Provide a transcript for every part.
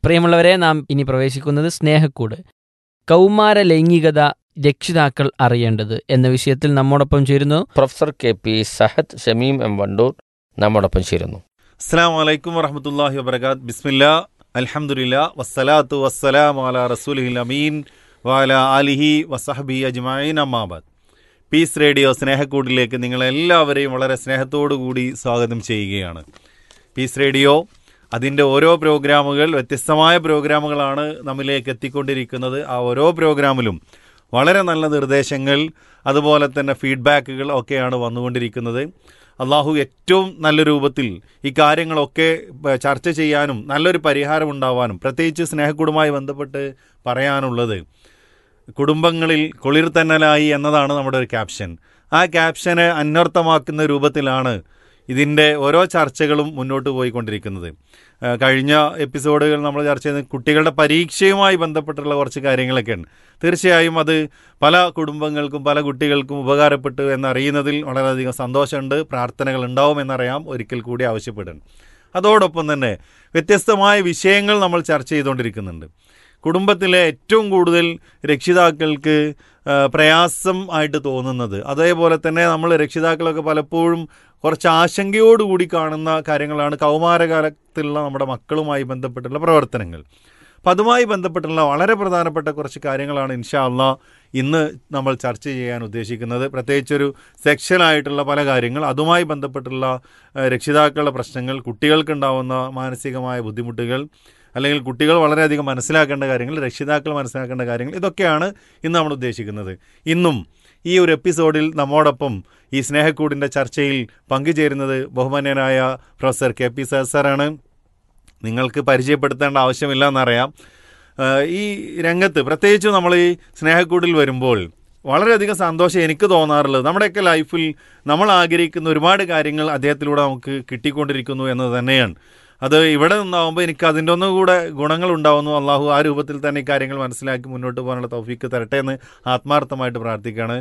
പ്രിയമുള്ളവരെ നാം ഇനി പ്രവേശിക്കുന്നത് സ്നേഹക്കൂട് കൗമാര ലൈംഗികത രക്ഷിതാക്കൾ അറിയേണ്ടത് എന്ന വിഷയത്തിൽ നമ്മോടൊപ്പം ചേരുന്നു professor K P Sahad Shameem M Wandoor നമ്മോടൊപ്പം ചേരുന്നു അസ്സാം വലൈക്കും വറഹമത്തല്ലാഹി വബർക്കാത്ത് ബിസ്മില്ല അൽഹംദുലില്ല വസ്സലാത്തു വസ്സലാം അല റസൂലിഹിൽ അമീൻ വാല ആലിഹി വസഹബി അജ്മൈൻ അമ്മാബാദ് പീസ് റേഡിയോ സ്നേഹക്കൂടിലേക്ക് നിങ്ങളെല്ലാവരെയും വളരെ സ്നേഹത്തോടു കൂടി സ്വാഗതം ചെയ്യുകയാണ് പീസ് റേഡിയോ അതിൻ്റെ ഓരോ പ്രോഗ്രാമുകൾ വ്യത്യസ്തമായ പ്രോഗ്രാമുകളാണ് നമ്മിലേക്ക് എത്തിക്കൊണ്ടിരിക്കുന്നത് ആ ഓരോ പ്രോഗ്രാമിലും വളരെ നല്ല നിർദ്ദേശങ്ങൾ അതുപോലെ തന്നെ ഫീഡ്ബാക്കുകൾ ഒക്കെയാണ് വന്നുകൊണ്ടിരിക്കുന്നത് അള്ളാഹു ഏറ്റവും നല്ല രൂപത്തിൽ ഈ കാര്യങ്ങളൊക്കെ പ- ചർച്ച ചെയ്യാനും നല്ലൊരു പരിഹാരം ഉണ്ടാവാനും പ്രത്യേകിച്ച് സ്നേഹക്കൂടുമായി ബന്ധപ്പെട്ട് പറയാനുള്ളത് കുടുംബങ്ങളിൽ കുളിർത്തന്നലായി എന്നതാണ് നമ്മുടെ ഒരു ക്യാപ്ഷൻ ആ ക്യാപ്ഷനെ അന്വർത്ഥമാക്കുന്ന രൂപത്തിലാണ് ഇതിൻ്റെ ഓരോ ചർച്ചകളും മുന്നോട്ട് പോയിക്കൊണ്ടിരിക്കുന്നത് ആ, കഴിഞ്ഞ എപ്പിസോഡുകൾ നമ്മൾ ചർച്ച ചെയ്യുന്ന കുട്ടികളുടെ പരീക്ഷയുമായി ബന്ധപ്പെട്ടുള്ള കുറച്ച് കാര്യങ്ങളൊക്കെയാണ് തീർച്ചയായും അത് പല കുടുംബങ്ങൾക്കും പല കുട്ടികൾക്കും ഉപകാരപ്പെട്ടു എന്നറിയുന്നതിൽ വളരെയധികം സന്തോഷമുണ്ട് പ്രാർത്ഥനകൾ ഉണ്ടാവും എന്നറിയാം ഒരിക്കൽ കൂടി ആവശ്യപ്പെടുന്നു അതോടൊപ്പം തന്നെ വ്യത്യസ്തമായ വിഷയങ്ങൾ നമ്മൾ ചർച്ച ചെയ്തുകൊണ്ടിരിക്കുന്നുണ്ട് കുടുംബത്തിലെ ഏറ്റവും കൂടുതൽ രക്ഷിതാക്കൾക്ക് ആ, പ്രയാസം ആയിട്ട് തോന്നുന്നത് അതേപോലെ തന്നെ നമ്മൾ രക്ഷിതാക്കളൊക്കെ പലപ്പോഴും കുറച്ച് ആശങ്കയോടുകൂടി കാണുന്ന കാര്യങ്ങളാണ് കൗമാരകാലത്തുള്ള നമ്മുടെ മക്കളുമായി ബന്ധപ്പെട്ടുള്ള പ്രവർത്തനങ്ങൾ അപ്പം അതുമായി ബന്ധപ്പെട്ടുള്ള വളരെ പ്രധാനപ്പെട്ട കുറച്ച് കാര്യങ്ങളാണ് ഇൻഷാ അള്ളാ ഇന്ന് നമ്മൾ ചർച്ച ചെയ്യാൻ ഉദ്ദേശിക്കുന്നത് പ്രത്യേകിച്ചൊരു സെക്ഷനായിട്ടുള്ള പല കാര്യങ്ങൾ അതുമായി ബന്ധപ്പെട്ടുള്ള ആ, രക്ഷിതാക്കളുടെ പ്രശ്നങ്ങൾ കുട്ടികൾക്കുണ്ടാവുന്ന മാനസികമായ ബുദ്ധിമുട്ടുകൾ അല്ലെങ്കിൽ കുട്ടികൾ വളരെയധികം മനസ്സിലാക്കേണ്ട കാര്യങ്ങൾ രക്ഷിതാക്കൾ മനസ്സിലാക്കേണ്ട കാര്യങ്ങൾ ഇതൊക്കെയാണ് ഇന്ന് നമ്മൾ ഉദ്ദേശിക്കുന്നത് ഇന്നും ഈ ഒരു എപ്പിസോഡിൽ നമ്മോടൊപ്പം ഈ സ്നേഹക്കൂടിൻ്റെ ചർച്ചയിൽ പങ്കുചേരുന്നത് ബഹുമാന്യനായ പ്രൊഫസർ കെ പി സാറാണ് നിങ്ങൾക്ക് പരിചയപ്പെടുത്തേണ്ട ആവശ്യമില്ല എന്നറിയാം ആഹ് ഈ രംഗത്ത് പ്രത്യേകിച്ച് നമ്മൾ ഈ സ്നേഹക്കൂടിൽ വരുമ്പോൾ വളരെയധികം സന്തോഷം എനിക്ക് തോന്നാറുള്ളത് നമ്മുടെയൊക്കെ ലൈഫിൽ നമ്മൾ ആഗ്രഹിക്കുന്ന ഒരുപാട് കാര്യങ്ങൾ അദ്ദേഹത്തിലൂടെ നമുക്ക് കിട്ടിക്കൊണ്ടിരിക്കുന്നു എന്നത് തന്നെയാണ് അത് ഇവിടെ നിന്നാവുമ്പോൾ എനിക്ക് അതിൻ്റെ ഒന്നും കൂടെ ഗുണങ്ങൾ ഉണ്ടാവുന്നു അള്ളാഹു ആ രൂപത്തിൽ തന്നെ ഈ കാര്യങ്ങൾ മനസ്സിലാക്കി മുന്നോട്ട് പോകാനുള്ള തൗഫീക്ക് തരട്ടെ എന്ന് ആത്മാർത്ഥമായിട്ട് പ്രാർത്ഥിക്കുകയാണ്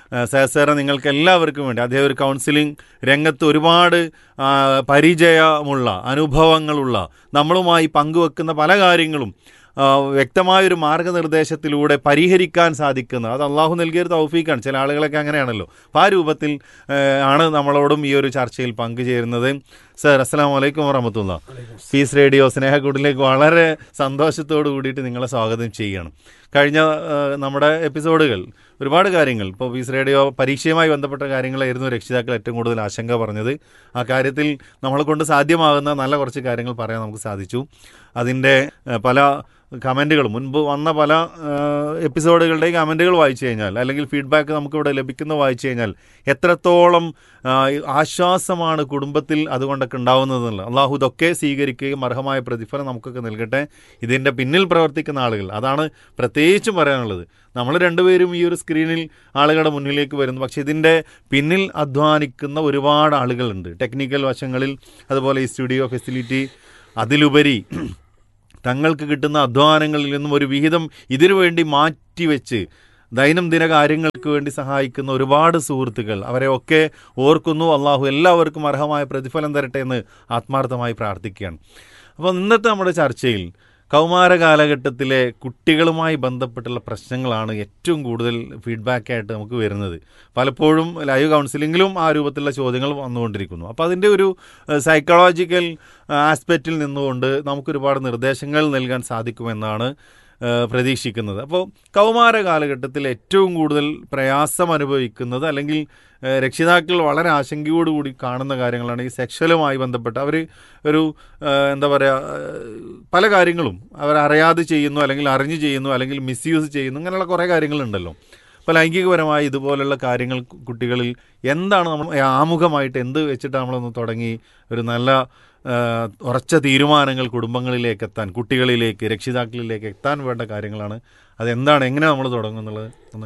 സാറെ നിങ്ങൾക്ക് എല്ലാവർക്കും വേണ്ടി അദ്ദേഹം ഒരു കൗൺസിലിംഗ് രംഗത്ത് ഒരുപാട് ആ, പരിചയമുള്ള അനുഭവങ്ങളുള്ള നമ്മളുമായി പങ്കുവെക്കുന്ന പല കാര്യങ്ങളും ആ, വ്യക്തമായൊരു മാർഗനിർദ്ദേശത്തിലൂടെ പരിഹരിക്കാൻ സാധിക്കുന്ന അത് അള്ളാഹു നൽകിയൊരു തൗഫീക്കാണ് ചില ആളുകളൊക്കെ അങ്ങനെയാണല്ലോ അപ്പോൾ ആ രൂപത്തിൽ ആ, ആണ് നമ്മളോടും ഈ ഒരു ചർച്ചയിൽ പങ്കുചേരുന്നത് സർ അസ്സാം വലൈക്കും വറഹമത്തുള്ള പീസ് റേഡിയോ സ്നേഹക്കൂട്ടിലേക്ക് വളരെ സന്തോഷത്തോട് കൂടിയിട്ട് നിങ്ങളെ സ്വാഗതം ചെയ്യുകയാണ് കഴിഞ്ഞ ആ, നമ്മുടെ എപ്പിസോഡുകൾ ഒരുപാട് കാര്യങ്ങൾ ഇപ്പോൾ പീസ് റേഡിയോ പരീക്ഷയുമായി ബന്ധപ്പെട്ട കാര്യങ്ങളായിരുന്നു രക്ഷിതാക്കൾ ഏറ്റവും കൂടുതൽ ആശങ്ക പറഞ്ഞത് ആ കാര്യത്തിൽ നമ്മളെ കൊണ്ട് സാധ്യമാകുന്ന നല്ല കുറച്ച് കാര്യങ്ങൾ പറയാൻ നമുക്ക് സാധിച്ചു അതിൻ്റെ ആ, പല കമൻറ്റുകൾ മുൻപ് വന്ന പല എപ്പിസോഡുകളുടെയും കമൻറ്റുകൾ വായിച്ചു കഴിഞ്ഞാൽ അല്ലെങ്കിൽ ഫീഡ്ബാക്ക് നമുക്കിവിടെ ലഭിക്കുന്ന വായിച്ചു കഴിഞ്ഞാൽ എത്രത്തോളം ആ, ആശ്വാസമാണ് കുടുംബത്തിൽ അതുകൊണ്ടൊക്കെ ഉണ്ടാവുന്നതെന്നുള്ളത് അള്ളാഹു ഇതൊക്കെ സ്വീകരിക്കുകയും അർഹമായ പ്രതിഫലം നമുക്കൊക്കെ നൽകട്ടെ ഇതിൻ്റെ പിന്നിൽ പ്രവർത്തിക്കുന്ന ആളുകൾ അതാണ് പ്രത്യേകിച്ചും പറയാനുള്ളത് നമ്മൾ രണ്ടുപേരും ഈ ഒരു സ്ക്രീനിൽ ആളുകളുടെ മുന്നിലേക്ക് വരുന്നു പക്ഷേ ഇതിൻ്റെ പിന്നിൽ അധ്വാനിക്കുന്ന ഒരുപാട് ആളുകളുണ്ട് ടെക്നിക്കൽ വശങ്ങളിൽ അതുപോലെ ഈ സ്റ്റുഡിയോ ഫെസിലിറ്റി അതിലുപരി തങ്ങൾക്ക് കിട്ടുന്ന അധ്വാനങ്ങളിൽ നിന്നും ഒരു വിഹിതം ഇതിനു വേണ്ടി മാറ്റിവെച്ച് ദൈനംദിന കാര്യങ്ങൾക്ക് വേണ്ടി സഹായിക്കുന്ന ഒരുപാട് സുഹൃത്തുക്കൾ അവരെ ഒക്കെ ഓർക്കുന്നു അള്ളാഹു എല്ലാവർക്കും അർഹമായ പ്രതിഫലം തരട്ടെ എന്ന് ആത്മാർത്ഥമായി പ്രാർത്ഥിക്കുകയാണ് അപ്പോൾ ഇന്നത്തെ നമ്മുടെ ചർച്ചയിൽ കൗമാര കാലഘട്ടത്തിലെ കുട്ടികളുമായി ബന്ധപ്പെട്ടുള്ള പ്രശ്നങ്ങളാണ് ഏറ്റവും കൂടുതൽ ഫീഡ്ബാക്കായിട്ട് നമുക്ക് വരുന്നത് പലപ്പോഴും ലൈവ് കൗൺസിലിങ്ങിലും ആ രൂപത്തിലുള്ള ചോദ്യങ്ങൾ വന്നുകൊണ്ടിരിക്കുന്നു അപ്പോൾ അതിൻ്റെ ഒരു സൈക്കോളജിക്കൽ ആസ്പെക്റ്റിൽ നിന്നുകൊണ്ട് നമുക്കൊരുപാട് നിർദ്ദേശങ്ങൾ നൽകാൻ സാധിക്കുമെന്നാണ് ഏഹ് പ്രതീക്ഷിക്കുന്നത് അപ്പോൾ കൗമാര കാലഘട്ടത്തിൽ ഏറ്റവും കൂടുതൽ പ്രയാസം അനുഭവിക്കുന്നത് അല്ലെങ്കിൽ ഏഹ് രക്ഷിതാക്കൾ വളരെ ആശങ്കയോടുകൂടി കാണുന്ന കാര്യങ്ങളാണ് ഈ സെക്ഷലുമായി ബന്ധപ്പെട്ട് അവർ ഒരു ഏഹ് എന്താ പറയുക പല കാര്യങ്ങളും അവർ അറിയാതെ ചെയ്യുന്നു അല്ലെങ്കിൽ അറിഞ്ഞു ചെയ്യുന്നു അല്ലെങ്കിൽ മിസ്യൂസ് ചെയ്യുന്നു അങ്ങനെയുള്ള കുറേ കാര്യങ്ങളുണ്ടല്ലോ അപ്പോൾ ലൈംഗികപരമായ ഇതുപോലുള്ള കാര്യങ്ങൾ കു- കുട്ടികളിൽ എന്താണ് നമ്മൾ ആമുഖമായിട്ട് എന്ത് വെച്ചിട്ട് നമ്മളൊന്ന് തുടങ്ങി ഒരു നല്ല ആ, ഉറച്ച തീരുമാനങ്ങൾ കുടുംബങ്ങളിലേക്ക് എത്താൻ കുട്ടികളിലേക്ക് രക്ഷിതാക്കളിലേക്ക് എത്താൻ വേണ്ട കാര്യങ്ങളാണ് അതെന്താണ് എങ്ങനെ നമ്മൾ തുടങ്ങുന്നുള്ളത് ഒന്ന്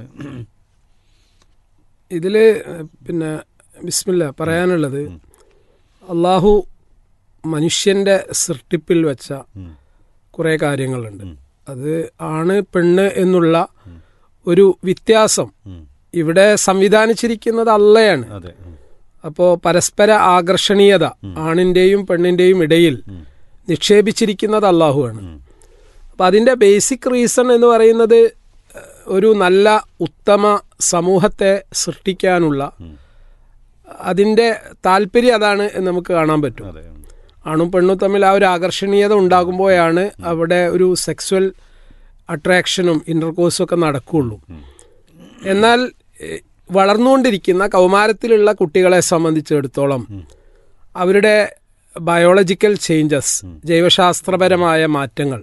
ഇതില് പിന്നെ ബിസ്മില്ല പറയാനുള്ളത് അള്ളാഹു മനുഷ്യന്റെ സൃഷ്ടിപ്പിൽ വെച്ച ഉം. കുറെ കാര്യങ്ങളുണ്ട് അത് ആണ് പെണ്ണ് എന്നുള്ള ഒരു വ്യത്യാസം ഉം. ഇവിടെ സംവിധാനിച്ചിരിക്കുന്നത് അള്ളയാണ് അതെ ഉം. അപ്പോ പരസ്പര ആകർഷണീയത ആണിന്റെയും പെണ്ണിന്റെയും ഇടയിൽ നിക്ഷേപിച്ചിരിക്കുന്നത് അള്ളാഹുവാണ് ഉം. അപ്പം അതിൻ്റെ ബേസിക് റീസൺ എന്ന് പറയുന്നത് ഏഹ്, ഒരു നല്ല ഉത്തമ സമൂഹത്തെ സൃഷ്ടിക്കാനുള്ള അതിൻ്റെ താല്പര്യം അതാണ് എന്ന് നമുക്ക് കാണാൻ പറ്റും അതെ ആണും പെണ്ണും തമ്മിൽ ആ ഒരു ആകർഷണീയത ഉണ്ടാകുമ്പോഴാണ് അവിടെ ഒരു സെക്സ്വൽ അട്രാക്ഷനും ഇൻ്റർകോഴ്സും ഒക്കെ നടക്കുകയുള്ളൂ എന്നാൽ എഹ്, വളർന്നുകൊണ്ടിരിക്കുന്ന കൗമാരത്തിലുള്ള കുട്ടികളെ സംബന്ധിച്ചിടത്തോളം അവരുടെ ബയോളജിക്കൽ ചേഞ്ചസ് ജൈവശാസ്ത്രപരമായ മാറ്റങ്ങൾ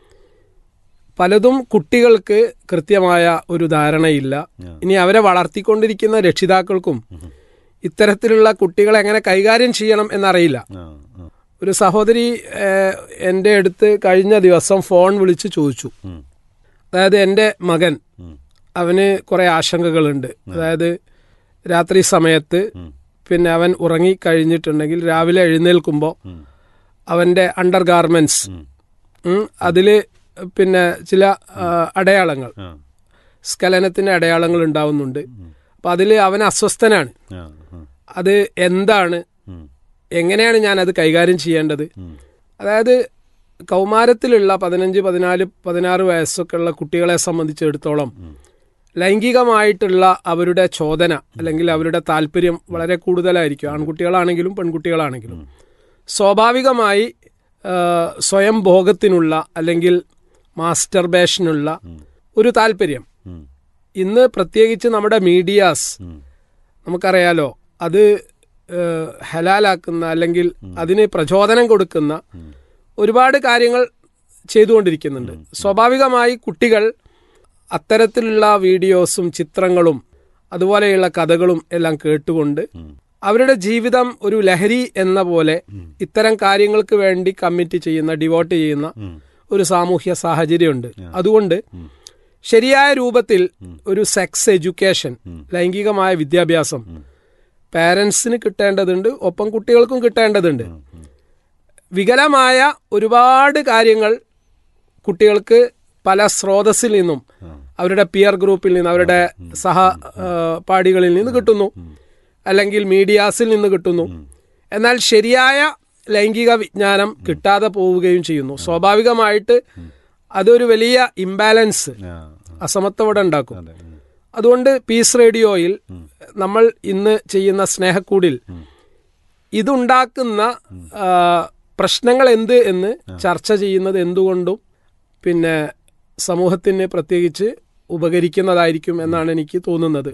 പലതും കുട്ടികൾക്ക് കൃത്യമായ ഒരു ധാരണയില്ല ഇനി അവരെ വളർത്തിക്കൊണ്ടിരിക്കുന്ന രക്ഷിതാക്കൾക്കും ഇത്തരത്തിലുള്ള കുട്ടികളെ എങ്ങനെ കൈകാര്യം ചെയ്യണം എന്നറിയില്ല ആ ആ ഒരു സഹോദരി ഏഹ്, എൻ്റെ അടുത്ത് കഴിഞ്ഞ ദിവസം ഫോൺ വിളിച്ച് ചോദിച്ചു ഉം. അതായത് എൻ്റെ മകൻ ഉം. അവന് കുറേ ആശങ്കകളുണ്ട് അതായത് രാത്രി സമയത്ത് പിന്നെ അവൻ ഉറങ്ങിക്കഴിഞ്ഞിട്ടുണ്ടെങ്കിൽ രാവിലെ എഴുന്നേൽക്കുമ്പോൾ ഉം. അവൻ്റെ അണ്ടർ ഗാർമെൻറ്റ്സ് അതിൽ പിന്നെ ചില ആ, അടയാളങ്ങൾ ആ സ്ഖലനത്തിൻ്റെ അടയാളങ്ങൾ ഉണ്ടാവുന്നുണ്ട് അപ്പം അതിൽ അവൻ അസ്വസ്ഥനാണ് ആ ആ അത് എന്താണ് ഉം. എങ്ങനെയാണ് ഞാൻ അത് കൈകാര്യം ചെയ്യേണ്ടത് ഉം. അതായത് കൗമാരത്തിലുള്ള പതിനഞ്ച് പതിനാല് പതിനാറ് വയസ്സൊക്കെ ഉള്ള കുട്ടികളെ സംബന്ധിച്ചിടത്തോളം ലൈംഗികമായിട്ടുള്ള അവരുടെ ചോദന അല്ലെങ്കിൽ അവരുടെ താല്പര്യം വളരെ കൂടുതലായിരിക്കും ആൺകുട്ടികളാണെങ്കിലും പെൺകുട്ടികളാണെങ്കിലും സ്വാഭാവികമായി ആ, സ്വയം ഭോഗത്തിനുള്ള അല്ലെങ്കിൽ മാസ്റ്റർബേഷനുള്ള ഒരു താല്പര്യം ഉം. ഇന്ന് പ്രത്യേകിച്ച് നമ്മുടെ മീഡിയാസ് ഉം. നമുക്കറിയാലോ അത് ഏഹ്, ഹലാലാക്കുന്ന അല്ലെങ്കിൽ അതിന് പ്രചോദനം കൊടുക്കുന്ന ഒരുപാട് കാര്യങ്ങൾ ചെയ്തുകൊണ്ടിരിക്കുന്നുണ്ട് സ്വാഭാവികമായി കുട്ടികൾ അത്തരത്തിലുള്ള വീഡിയോസും ചിത്രങ്ങളും അതുപോലെയുള്ള കഥകളും എല്ലാം കേട്ടുകൊണ്ട് അവരുടെ ജീവിതം ഒരു ലഹരി എന്ന പോലെ ഇത്തരം കാര്യങ്ങൾക്ക് വേണ്ടി കമ്മിറ്റ് ചെയ്യുന്ന ഡിവോട്ട് ചെയ്യുന്ന ഒരു സാമൂഹ്യ സാഹചര്യമുണ്ട് അതുകൊണ്ട് ശരിയായ രൂപത്തിൽ ഒരു സെക്സ് എഡ്യൂക്കേഷൻ ലൈംഗികമായ വിദ്യാഭ്യാസം പാരൻസിന് കിട്ടേണ്ടതുണ്ട് ഒപ്പം കുട്ടികൾക്കും കിട്ടേണ്ടതുണ്ട് വികലമായ ഒരുപാട് കാര്യങ്ങൾ കുട്ടികൾക്ക് പല സ്രോതസ്സിൽ നിന്നും അവരുടെ പിയർ ഗ്രൂപ്പിൽ നിന്ന് അവരുടെ സഹ ആ, പാഠികളിൽ നിന്ന് കിട്ടുന്നു അല്ലെങ്കിൽ മീഡിയാസിൽ നിന്ന് കിട്ടുന്നു എന്നാൽ ശരിയായ ലൈംഗിക വിജ്ഞാനം കിട്ടാതെ പോവുകയും ചെയ്യുന്നു സ്വാഭാവികമായിട്ട് അതൊരു വലിയ ഇംബാലൻസ് ആ അസമത്വം ഇവിടെ ഉണ്ടാക്കും അതെ ഉം. അതുകൊണ്ട് പീസ് റേഡിയോയിൽ നമ്മൾ ഇന്ന് ചെയ്യുന്ന സ്നേഹക്കൂടിൽ ഇതുണ്ടാക്കുന്ന ആ, പ്രശ്നങ്ങൾ എന്ത് എന്ന് ചർച്ച ചെയ്യുന്നത് എന്തുകൊണ്ടും പിന്നെ സമൂഹത്തിന് പ്രത്യേകിച്ച് ഉപകരിക്കുന്നതായിരിക്കും എന്നാണ് എനിക്ക് തോന്നുന്നത്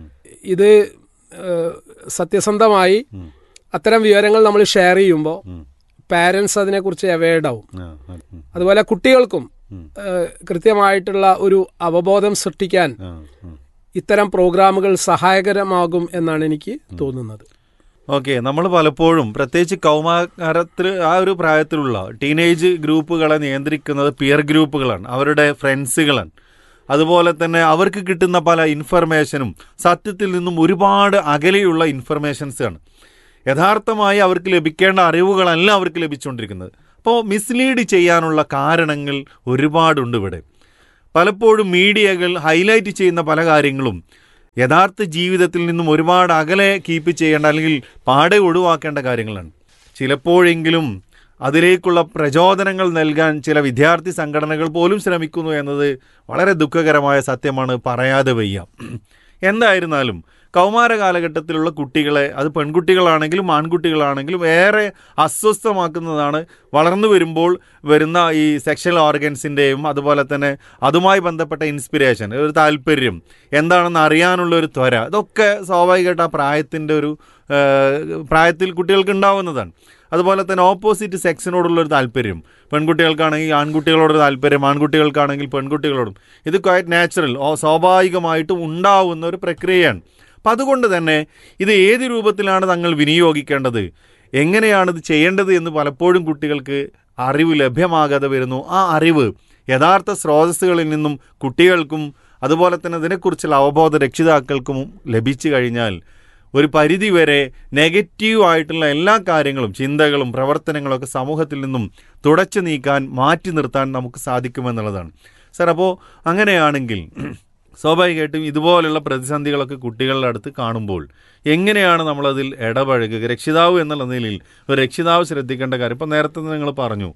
ഇത് ആ, സത്യസന്ധമായി അത്തരം വിവരങ്ങൾ നമ്മൾ ഷെയർ ചെയ്യുമ്പോൾ പാരൻസ് അതിനെക്കുറിച്ച് അവയർഡ് ആവും ആ ആ ഉം. അതുപോലെ കുട്ടികൾക്കും ആ, കൃത്യമായിട്ടുള്ള ഒരു അവബോധം സൃഷ്ടിക്കാൻ ആ ഉം. ഇത്തരം പ്രോഗ്രാമുകൾ സഹായകരമാകും എന്നാണ് എനിക്ക് തോന്നുന്നത് ഓക്കെ നമ്മൾ പലപ്പോഴും പ്രത്യേകിച്ച് കൗമാരത്തിൽ ആ ഒരു പ്രായത്തിലുള്ള ടീനേജ് ഗ്രൂപ്പുകളെ നിയന്ത്രിക്കുന്നത് പിയർ ഗ്രൂപ്പുകളാണ് അവരുടെ ഫ്രണ്ട്സുകളാണ് അതുപോലെ തന്നെ അവർക്ക് കിട്ടുന്ന പല ഇൻഫർമേഷനും സത്യത്തിൽ നിന്നും ഒരുപാട് അകലെയുള്ള ഇൻഫർമേഷൻസ് ആണ് യഥാർത്ഥമായി അവർക്ക് ലഭിക്കേണ്ട അറിവുകളല്ല അവർക്ക് ലഭിച്ചുകൊണ്ടിരിക്കുന്നത് അപ്പോൾ മിസ്ലീഡ് ചെയ്യാനുള്ള കാരണങ്ങൾ ഒരുപാടുണ്ട് ഇവിടെ പലപ്പോഴും മീഡിയകൾ ഹൈലൈറ്റ് ചെയ്യുന്ന പല കാര്യങ്ങളും യഥാർത്ഥ ജീവിതത്തിൽ നിന്നും ഒരുപാട് അകലെ കീപ്പ് ചെയ്യേണ്ട അല്ലെങ്കിൽ പാടെ ഒഴിവാക്കേണ്ട കാര്യങ്ങളാണ് ചിലപ്പോഴെങ്കിലും അതിലേക്കുള്ള പ്രചോദനങ്ങൾ നൽകാൻ ചില വിദ്യാർത്ഥി സംഘടനകൾ പോലും ശ്രമിക്കുന്നു എന്നത് വളരെ ദുഃഖകരമായ സത്യമാണ് പറയാതെ വയ്യ എന്തായിരുന്നാലും കൗമാര കാലഘട്ടത്തിലുള്ള കുട്ടികളെ അത് പെൺകുട്ടികളാണെങ്കിലും ആൺകുട്ടികളാണെങ്കിലും ഏറെ അസ്വസ്ഥമാക്കുന്നതാണ് വളർന്നു വരുമ്പോൾ വരുന്ന ഈ സെക്ഷൽ ഓർഗൻസിൻ്റെയും അതുപോലെ തന്നെ അതുമായി ബന്ധപ്പെട്ട ഇൻസ്പിരേഷൻ ഒരു താല്പര്യം എന്താണെന്ന് അറിയാനുള്ള ഒരു ത്വര ഇതൊക്കെ സ്വാഭാവികമായിട്ട് ആ പ്രായത്തിൻ്റെ ഒരു ആ, പ്രായത്തിൽ കുട്ടികൾക്ക് ഉണ്ടാവുന്നതാണ് അതുപോലെ തന്നെ ഓപ്പോസിറ്റ് സെക്സിനോടുള്ള ഒരു താല്പര്യം പെൺകുട്ടികൾക്കാണെങ്കിൽ ആൺകുട്ടികളോടൊരു താല്പര്യം ആൺകുട്ടികൾക്കാണെങ്കിൽ പെൺകുട്ടികളോടും ഇത് ക്വയറ്റ് നാച്ചുറൽ സ്വാഭാവികമായിട്ടും ഉണ്ടാവുന്ന ഒരു പ്രക്രിയയാണ് അപ്പം അതുകൊണ്ട് തന്നെ ഇത് ഏത് രൂപത്തിലാണ് തങ്ങൾ വിനിയോഗിക്കേണ്ടത് എങ്ങനെയാണ് ഇത് ചെയ്യേണ്ടത് എന്ന് പലപ്പോഴും കുട്ടികൾക്ക് അറിവ് ലഭ്യമാകാതെ വരുന്നു ആ അറിവ് യഥാർത്ഥ സ്രോതസ്സുകളിൽ നിന്നും കുട്ടികൾക്കും അതുപോലെ തന്നെ ഇതിനെക്കുറിച്ചുള്ള അവബോധ രക്ഷിതാക്കൾക്കും ലഭിച്ചു കഴിഞ്ഞാൽ ഒരു പരിധിവരെ നെഗറ്റീവ് ആയിട്ടുള്ള എല്ലാ കാര്യങ്ങളും ചിന്തകളും പ്രവർത്തനങ്ങളും ഒക്കെ സമൂഹത്തിൽ നിന്നും തുടച്ചു നീക്കാൻ മാറ്റി നിർത്താൻ നമുക്ക് സാധിക്കുമെന്നുള്ളതാണ് സാർ അപ്പോൾ അങ്ങനെയാണെങ്കിൽ സ്വാഭാവികമായിട്ടും ഇതുപോലുള്ള പ്രതിസന്ധികളൊക്കെ കുട്ടികളുടെ അടുത്ത് കാണുമ്പോൾ എങ്ങനെയാണ് നമ്മളതിൽ ഇടപഴകുക രക്ഷിതാവ് എന്നുള്ള നിലയിൽ ഒരു രക്ഷിതാവ് ശ്രദ്ധിക്കേണ്ട കാര്യം ഇപ്പോൾ നേരത്തെ നിങ്ങൾ പറഞ്ഞു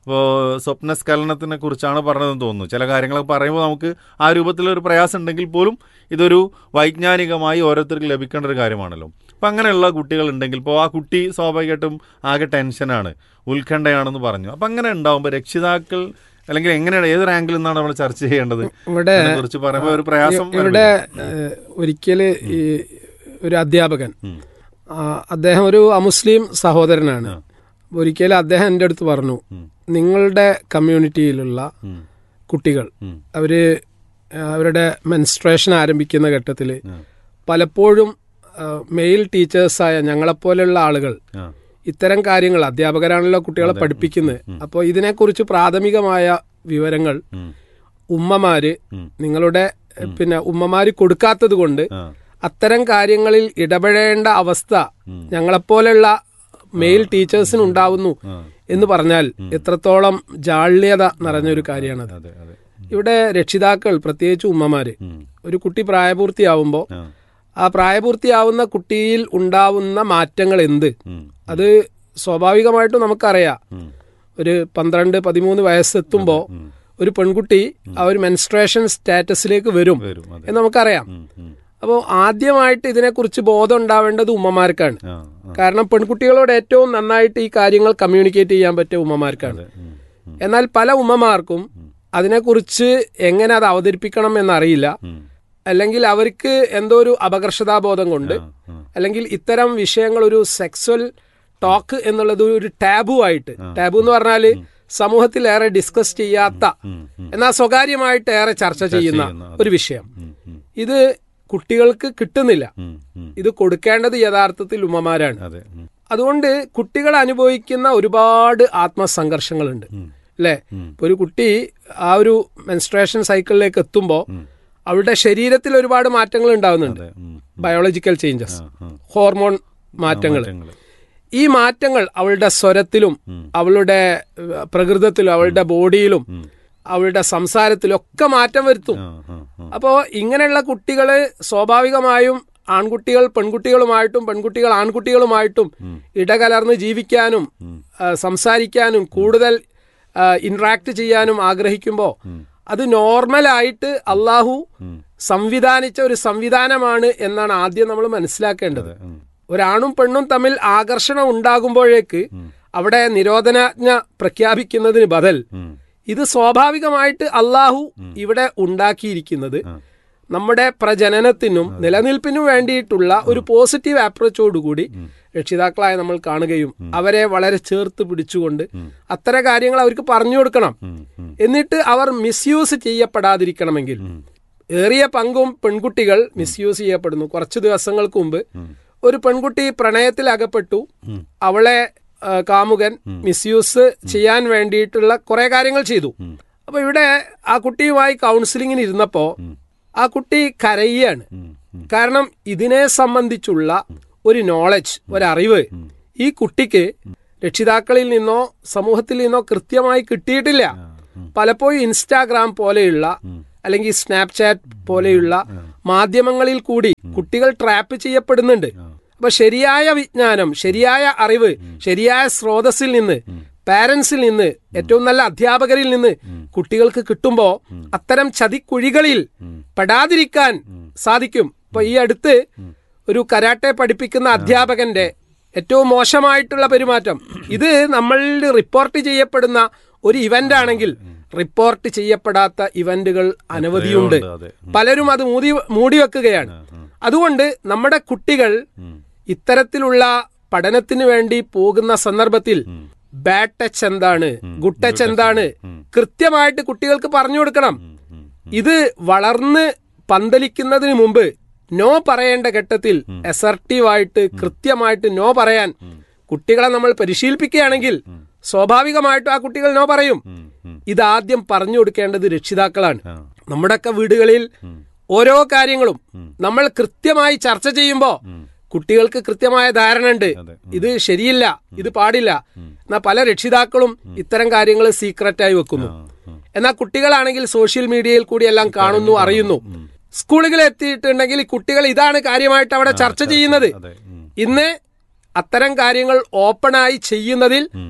ഇപ്പോൾ സ്വപ്നസ്ഖലനത്തിനെ കുറിച്ചാണ് പറഞ്ഞതെന്ന് തോന്നുന്നു ചില കാര്യങ്ങളൊക്കെ പറയുമ്പോൾ നമുക്ക് ആ രൂപത്തിലൊരു പ്രയാസം ഉണ്ടെങ്കിൽ പോലും ഇതൊരു വൈജ്ഞാനികമായി ഓരോരുത്തർക്ക് ലഭിക്കേണ്ട ഒരു കാര്യമാണല്ലോ അപ്പം അങ്ങനെയുള്ള കുട്ടികൾ ഉണ്ടെങ്കിൽ ഇപ്പോൾ ആ കുട്ടി സ്വാഭാവികമായിട്ടും ആകെ ടെൻഷനാണ് ഉത്കണ്ഠയാണെന്ന് പറഞ്ഞു അപ്പം അങ്ങനെ ഉണ്ടാവുമ്പോൾ രക്ഷിതാക്കൾ അല്ലെങ്കിൽ എങ്ങനെയാണ് ഏതൊരു ആംഗിളിൽ നിന്നാണ് നമ്മൾ ചർച്ച ചെയ്യേണ്ടത് ഇവിടെ കുറിച്ച് പറയുമ്പോൾ ഒരു പ്രയാസം ഇവിടെ ഏഹ്, ഒരിക്കല് ഈ ഒരു അധ്യാപകൻ ഉം. ആ, അദ്ദേഹം ഒരു അമുസ്ലിം സഹോദരനാണ് ഒരിക്കലും അദ്ദേഹം എൻ്റെ അടുത്ത് പറഞ്ഞു ഉം. നിങ്ങളുടെ കമ്മ്യൂണിറ്റിയിലുള്ള ഉം. കുട്ടികൾ ഉം. അവര് ആ, അവരുടെ മെൻസ്ട്രേഷൻ ആരംഭിക്കുന്ന ഘട്ടത്തിൽ ഉം. പലപ്പോഴും മെയിൽ ടീച്ചേഴ്സായ ഞങ്ങളെപ്പോലെയുള്ള ആളുകൾ ആ. ഇത്തരം കാര്യങ്ങൾ അധ്യാപകരാണല്ലോ കുട്ടികളെ പഠിപ്പിക്കുന്നത് അപ്പോൾ ഇതിനെക്കുറിച്ച് പ്രാഥമികമായ വിവരങ്ങൾ ഉം. ഉമ്മമാര് ഉം. നിങ്ങളുടെ എഹ്, പിന്നെ ഉമ്മമാര് കൊടുക്കാത്തത് കൊണ്ട് ആ. അത്തരം കാര്യങ്ങളിൽ ഇടപെടേണ്ട അവസ്ഥ ഞങ്ങളെപ്പോലെയുള്ള മെയിൽ ടീച്ചേഴ്സിന് ഉണ്ടാവുന്നു ആ. എന്ന് പറഞ്ഞാൽ എത്രത്തോളം ജാള്യത നിറഞ്ഞൊരു കാര്യമാണത് അതെ അതെ ഇവിടെ രക്ഷിതാക്കൾ പ്രത്യേകിച്ച് ഉമ്മമാര് ഉം. ഒരു കുട്ടി പ്രായപൂർത്തിയാവുമ്പോൾ ആ. ആ പ്രായപൂർത്തിയാവുന്ന കുട്ടിയിൽ ഉണ്ടാവുന്ന മാറ്റങ്ങൾ എന്ത് ഉം. അത് സ്വാഭാവികമായിട്ടും നമുക്കറിയാം ഉം. ഒരു പന്ത്രണ്ട് പതിമൂന്ന് വയസ്സെത്തുമ്പോൾ ഒരു പെൺകുട്ടി ആ ഒരു മെൻസ്ട്രേഷൻ സ്റ്റാറ്റസിലേക്ക് വരും വരും അതെ എന്ന് നമുക്കറിയാം ഉം. ഉം. അപ്പോൾ ആദ്യമായിട്ട് ഇതിനെക്കുറിച്ച് ബോധം ഉണ്ടാവേണ്ടത് ഉമ്മമാർക്കാണ് ആ. ആ. കാരണം പെൺകുട്ടികളോട് ഏറ്റവും നന്നായിട്ട് ഈ കാര്യങ്ങൾ കമ്മ്യൂണിക്കേറ്റ് ചെയ്യാൻ പറ്റിയ ഉമ്മമാർക്കാണ് അതെ. ഉം. ഉം. എന്നാൽ പല ഉമ്മമാർക്കും അതിനെക്കുറിച്ച് എങ്ങനെ അത് അവതരിപ്പിക്കണം എന്നറിയില്ല ഉം. അല്ലെങ്കിൽ അവർക്ക് എന്തോ ഒരു അപകർഷതാബോധം കൊണ്ട് ആ. ആ. അല്ലെങ്കിൽ ഇത്തരം വിഷയങ്ങൾ ഒരു സെക്സ്വൽ ടോക്ക് എന്നുള്ളത് ഒരു ടാബു ആയിട്ട് ടാബു എന്ന് പറഞ്ഞാല് സമൂഹത്തിൽ ഏറെ ഡിസ്കസ് ചെയ്യാത്ത ഉം. ഉം. എന്നാൽ സ്വകാര്യമായിട്ട് ഏറെ ചർച്ച ചെയ്യുന്ന ചെയ്യുന്ന, ഒരു വിഷയം ഉം. ഉം. ഇത് കുട്ടികൾക്ക് കിട്ടുന്നില്ല ഉം. ഉം. ഇത് കൊടുക്കേണ്ടത് യഥാർത്ഥത്തിൽ ഉമ്മമാരാണ് അതെ ഉം. അതുകൊണ്ട് കുട്ടികൾ അനുഭവിക്കുന്ന ഒരുപാട് ആത്മസംഘർഷങ്ങളുണ്ട് അല്ലേ ഇപ്പൊ ഒരു കുട്ടി ആ ഒരു മെൻസ്ട്രേഷൻ സൈക്കിളിലേക്ക് എത്തുമ്പോൾ അവളുടെ ശരീരത്തിൽ ഒരുപാട് മാറ്റങ്ങൾ ഉണ്ടാവുന്നുണ്ട് അതെ ഉം. ബയോളജിക്കൽ ചേഞ്ചസ് ആ. ആ. ഹോർമോൺ മാറ്റങ്ങൾ മാറ്റങ്ങള്. ഈ മാറ്റങ്ങൾ അവളുടെ സ്വരത്തിലും അവളുടെ ഏഹ്, പ്രകൃതത്തിലും അവളുടെ ബോഡിയിലും അവളുടെ സംസാരത്തിലും ഒക്കെ മാറ്റം വരുത്തും ആ. ആ. ആ. അപ്പോൾ ഇങ്ങനെയുള്ള കുട്ടികള് സ്വാഭാവികമായും ആൺകുട്ടികൾ പെൺകുട്ടികളുമായിട്ടും പെൺകുട്ടികൾ ആൺകുട്ടികളുമായിട്ടും ഇടകലർന്ന് ജീവിക്കാനും ആ, സംസാരിക്കാനും കൂടുതൽ ഇന്ററാക്ട് ചെയ്യാനും ആഗ്രഹിക്കുമ്പോൾ അത് നോർമലായിട്ട് അള്ളാഹു സംവിധാനിച്ച ഒരു സംവിധാനമാണ് എന്നാണ് ആദ്യം നമ്മൾ മനസ്സിലാക്കേണ്ടത് ഉം. ഒരാണും പെണ്ണും തമ്മിൽ ആകർഷണം ഉണ്ടാകുമ്പോഴേക്ക് അവിടെ നിരോധനാജ്ഞ പ്രഖ്യാപിക്കുന്നതിന് ബദൽ ഉം. ഇത് സ്വാഭാവികമായിട്ട് അള്ളാഹു ഇവിടെ ഉണ്ടാക്കിയിരിക്കുന്നത് നമ്മുടെ പ്രജനനത്തിനും നിലനിൽപ്പിനും വേണ്ടിയിട്ടുള്ള ഒരു പോസിറ്റീവ് അപ്രോച്ചോടുകൂടി രക്ഷിതാക്കളായ നമ്മൾ കാണുകയും അവരെ വളരെ ചേർത്ത് പിടിച്ചുകൊണ്ട് അത്തരം കാര്യങ്ങൾ അവർക്ക് പറഞ്ഞു കൊടുക്കണം എന്നിട്ട് അവർ മിസ്യൂസ് ചെയ്യപ്പെടാതിരിക്കണമെങ്കിൽ ഏറിയ പങ്കും പെൺകുട്ടികൾ മിസ്യൂസ് ചെയ്യപ്പെടുന്നു കുറച്ച് ദിവസങ്ങൾക്ക് മുമ്പ് ഒരു പെൺകുട്ടി പ്രണയത്തിൽ അകപ്പെട്ടു അവളെ ആ, കാമുകൻ മിസ്യൂസ് ചെയ്യാൻ വേണ്ടിയിട്ടുള്ള കുറെ കാര്യങ്ങൾ ചെയ്തു അപ്പൊ ഇവിടെ ആ കുട്ടിയുമായി കൗൺസിലിങ്ങിന് ഇരുന്നപ്പോ ആ കുട്ടി കരയുകയാണ് കാരണം ഇതിനെ സംബന്ധിച്ചുള്ള ഒരു നോളജ് ഒരറിവ് ഈ കുട്ടിക്ക് രക്ഷിതാക്കളിൽ നിന്നോ സമൂഹത്തിൽ നിന്നോ കൃത്യമായി കിട്ടിയിട്ടില്ല പലപ്പോഴും ഇൻസ്റ്റാഗ്രാം പോലെയുള്ള അല്ലെങ്കിൽ സ്നാപ്ചാറ്റ് പോലെയുള്ള മാധ്യമങ്ങളിൽ കൂടി കുട്ടികൾ ട്രാപ്പ് ചെയ്യപ്പെടുന്നുണ്ട് അപ്പൊ ശരിയായ വിജ്ഞാനം ശരിയായ അറിവ് ശരിയായ സ്രോതസ്സിൽ നിന്ന് പാരന്റ്സിൽ നിന്ന് ഏറ്റവും നല്ല അധ്യാപകരിൽ നിന്ന് കുട്ടികൾക്ക് കിട്ടുമ്പോ അത്തരം ചതിക്കുഴികളിൽ പെടാതിരിക്കാൻ സാധിക്കും ഇപ്പൊ ഈ അടുത്ത് ഒരു കരാട്ടെ പഠിപ്പിക്കുന്ന അധ്യാപകന്റെ ഏറ്റവും മോശമായിട്ടുള്ള പെരുമാറ്റം ഇത് നമ്മളിൽ റിപ്പോർട്ട് ചെയ്യപ്പെടുന്ന ഒരു ഇവന്റ് ആണെങ്കിൽ റിപ്പോർട്ട് ചെയ്യപ്പെടാത്ത ഇവന്റുകൾ അനവധിയുണ്ട് ഉണ്ട്, അതെ. പലരും അത് മൂടി മൂടിവെക്കുകയാണ് അതുകൊണ്ട് നമ്മുടെ കുട്ടികൾ ഇത്തരത്തിലുള്ള പഠനത്തിന് വേണ്ടി പോകുന്ന സന്ദർഭത്തിൽ ബാഡ് ടച്ച് എന്താണ് ഗുഡ് ടച്ച് എന്താണ് കൃത്യമായിട്ട് കുട്ടികൾക്ക് പറഞ്ഞു കൊടുക്കണം ഇത് വളർന്ന് പന്തലിക്കുന്നതിന് മുമ്പ് നോ പറയേണ്ട ഘട്ടത്തിൽ അസർട്ടീവായിട്ട് കൃത്യമായിട്ട് നോ പറയാൻ കുട്ടികളെ നമ്മൾ പരിശീലിപ്പിക്കുകയാണെങ്കിൽ സ്വാഭാവികമായിട്ടും ആ കുട്ടികൾ നോ പറയും ഇതാദ്യം പറഞ്ഞു കൊടുക്കേണ്ടത് രക്ഷിതാക്കളാണ് നമ്മുടെയൊക്കെ വീടുകളിൽ ഓരോ കാര്യങ്ങളും നമ്മൾ കൃത്യമായി ചർച്ച ചെയ്യുമ്പോൾ കുട്ടികൾക്ക് കൃത്യമായ ധാരണ ഉണ്ട് ഇത് ശരിയില്ല ഇത് പാടില്ല എന്നാൽ പല രക്ഷിതാക്കളും ഇത്തരം കാര്യങ്ങൾ സീക്രറ്റായി വെക്കുന്നു എന്നാൽ കുട്ടികളാണെങ്കിൽ സോഷ്യൽ മീഡിയയിൽ കൂടി എല്ലാം കാണുന്നു അറിയുന്നു സ്കൂളുകളിൽ എത്തിയിട്ടുണ്ടെങ്കിൽ ഈ കുട്ടികൾ ഇതാണ് കാര്യമായിട്ട് അവിടെ ചർച്ച ചെയ്യുന്നത് അതെ ഉം. ഇന്ന് അത്തരം കാര്യങ്ങൾ ഓപ്പണായി ചെയ്യുന്നതിൽ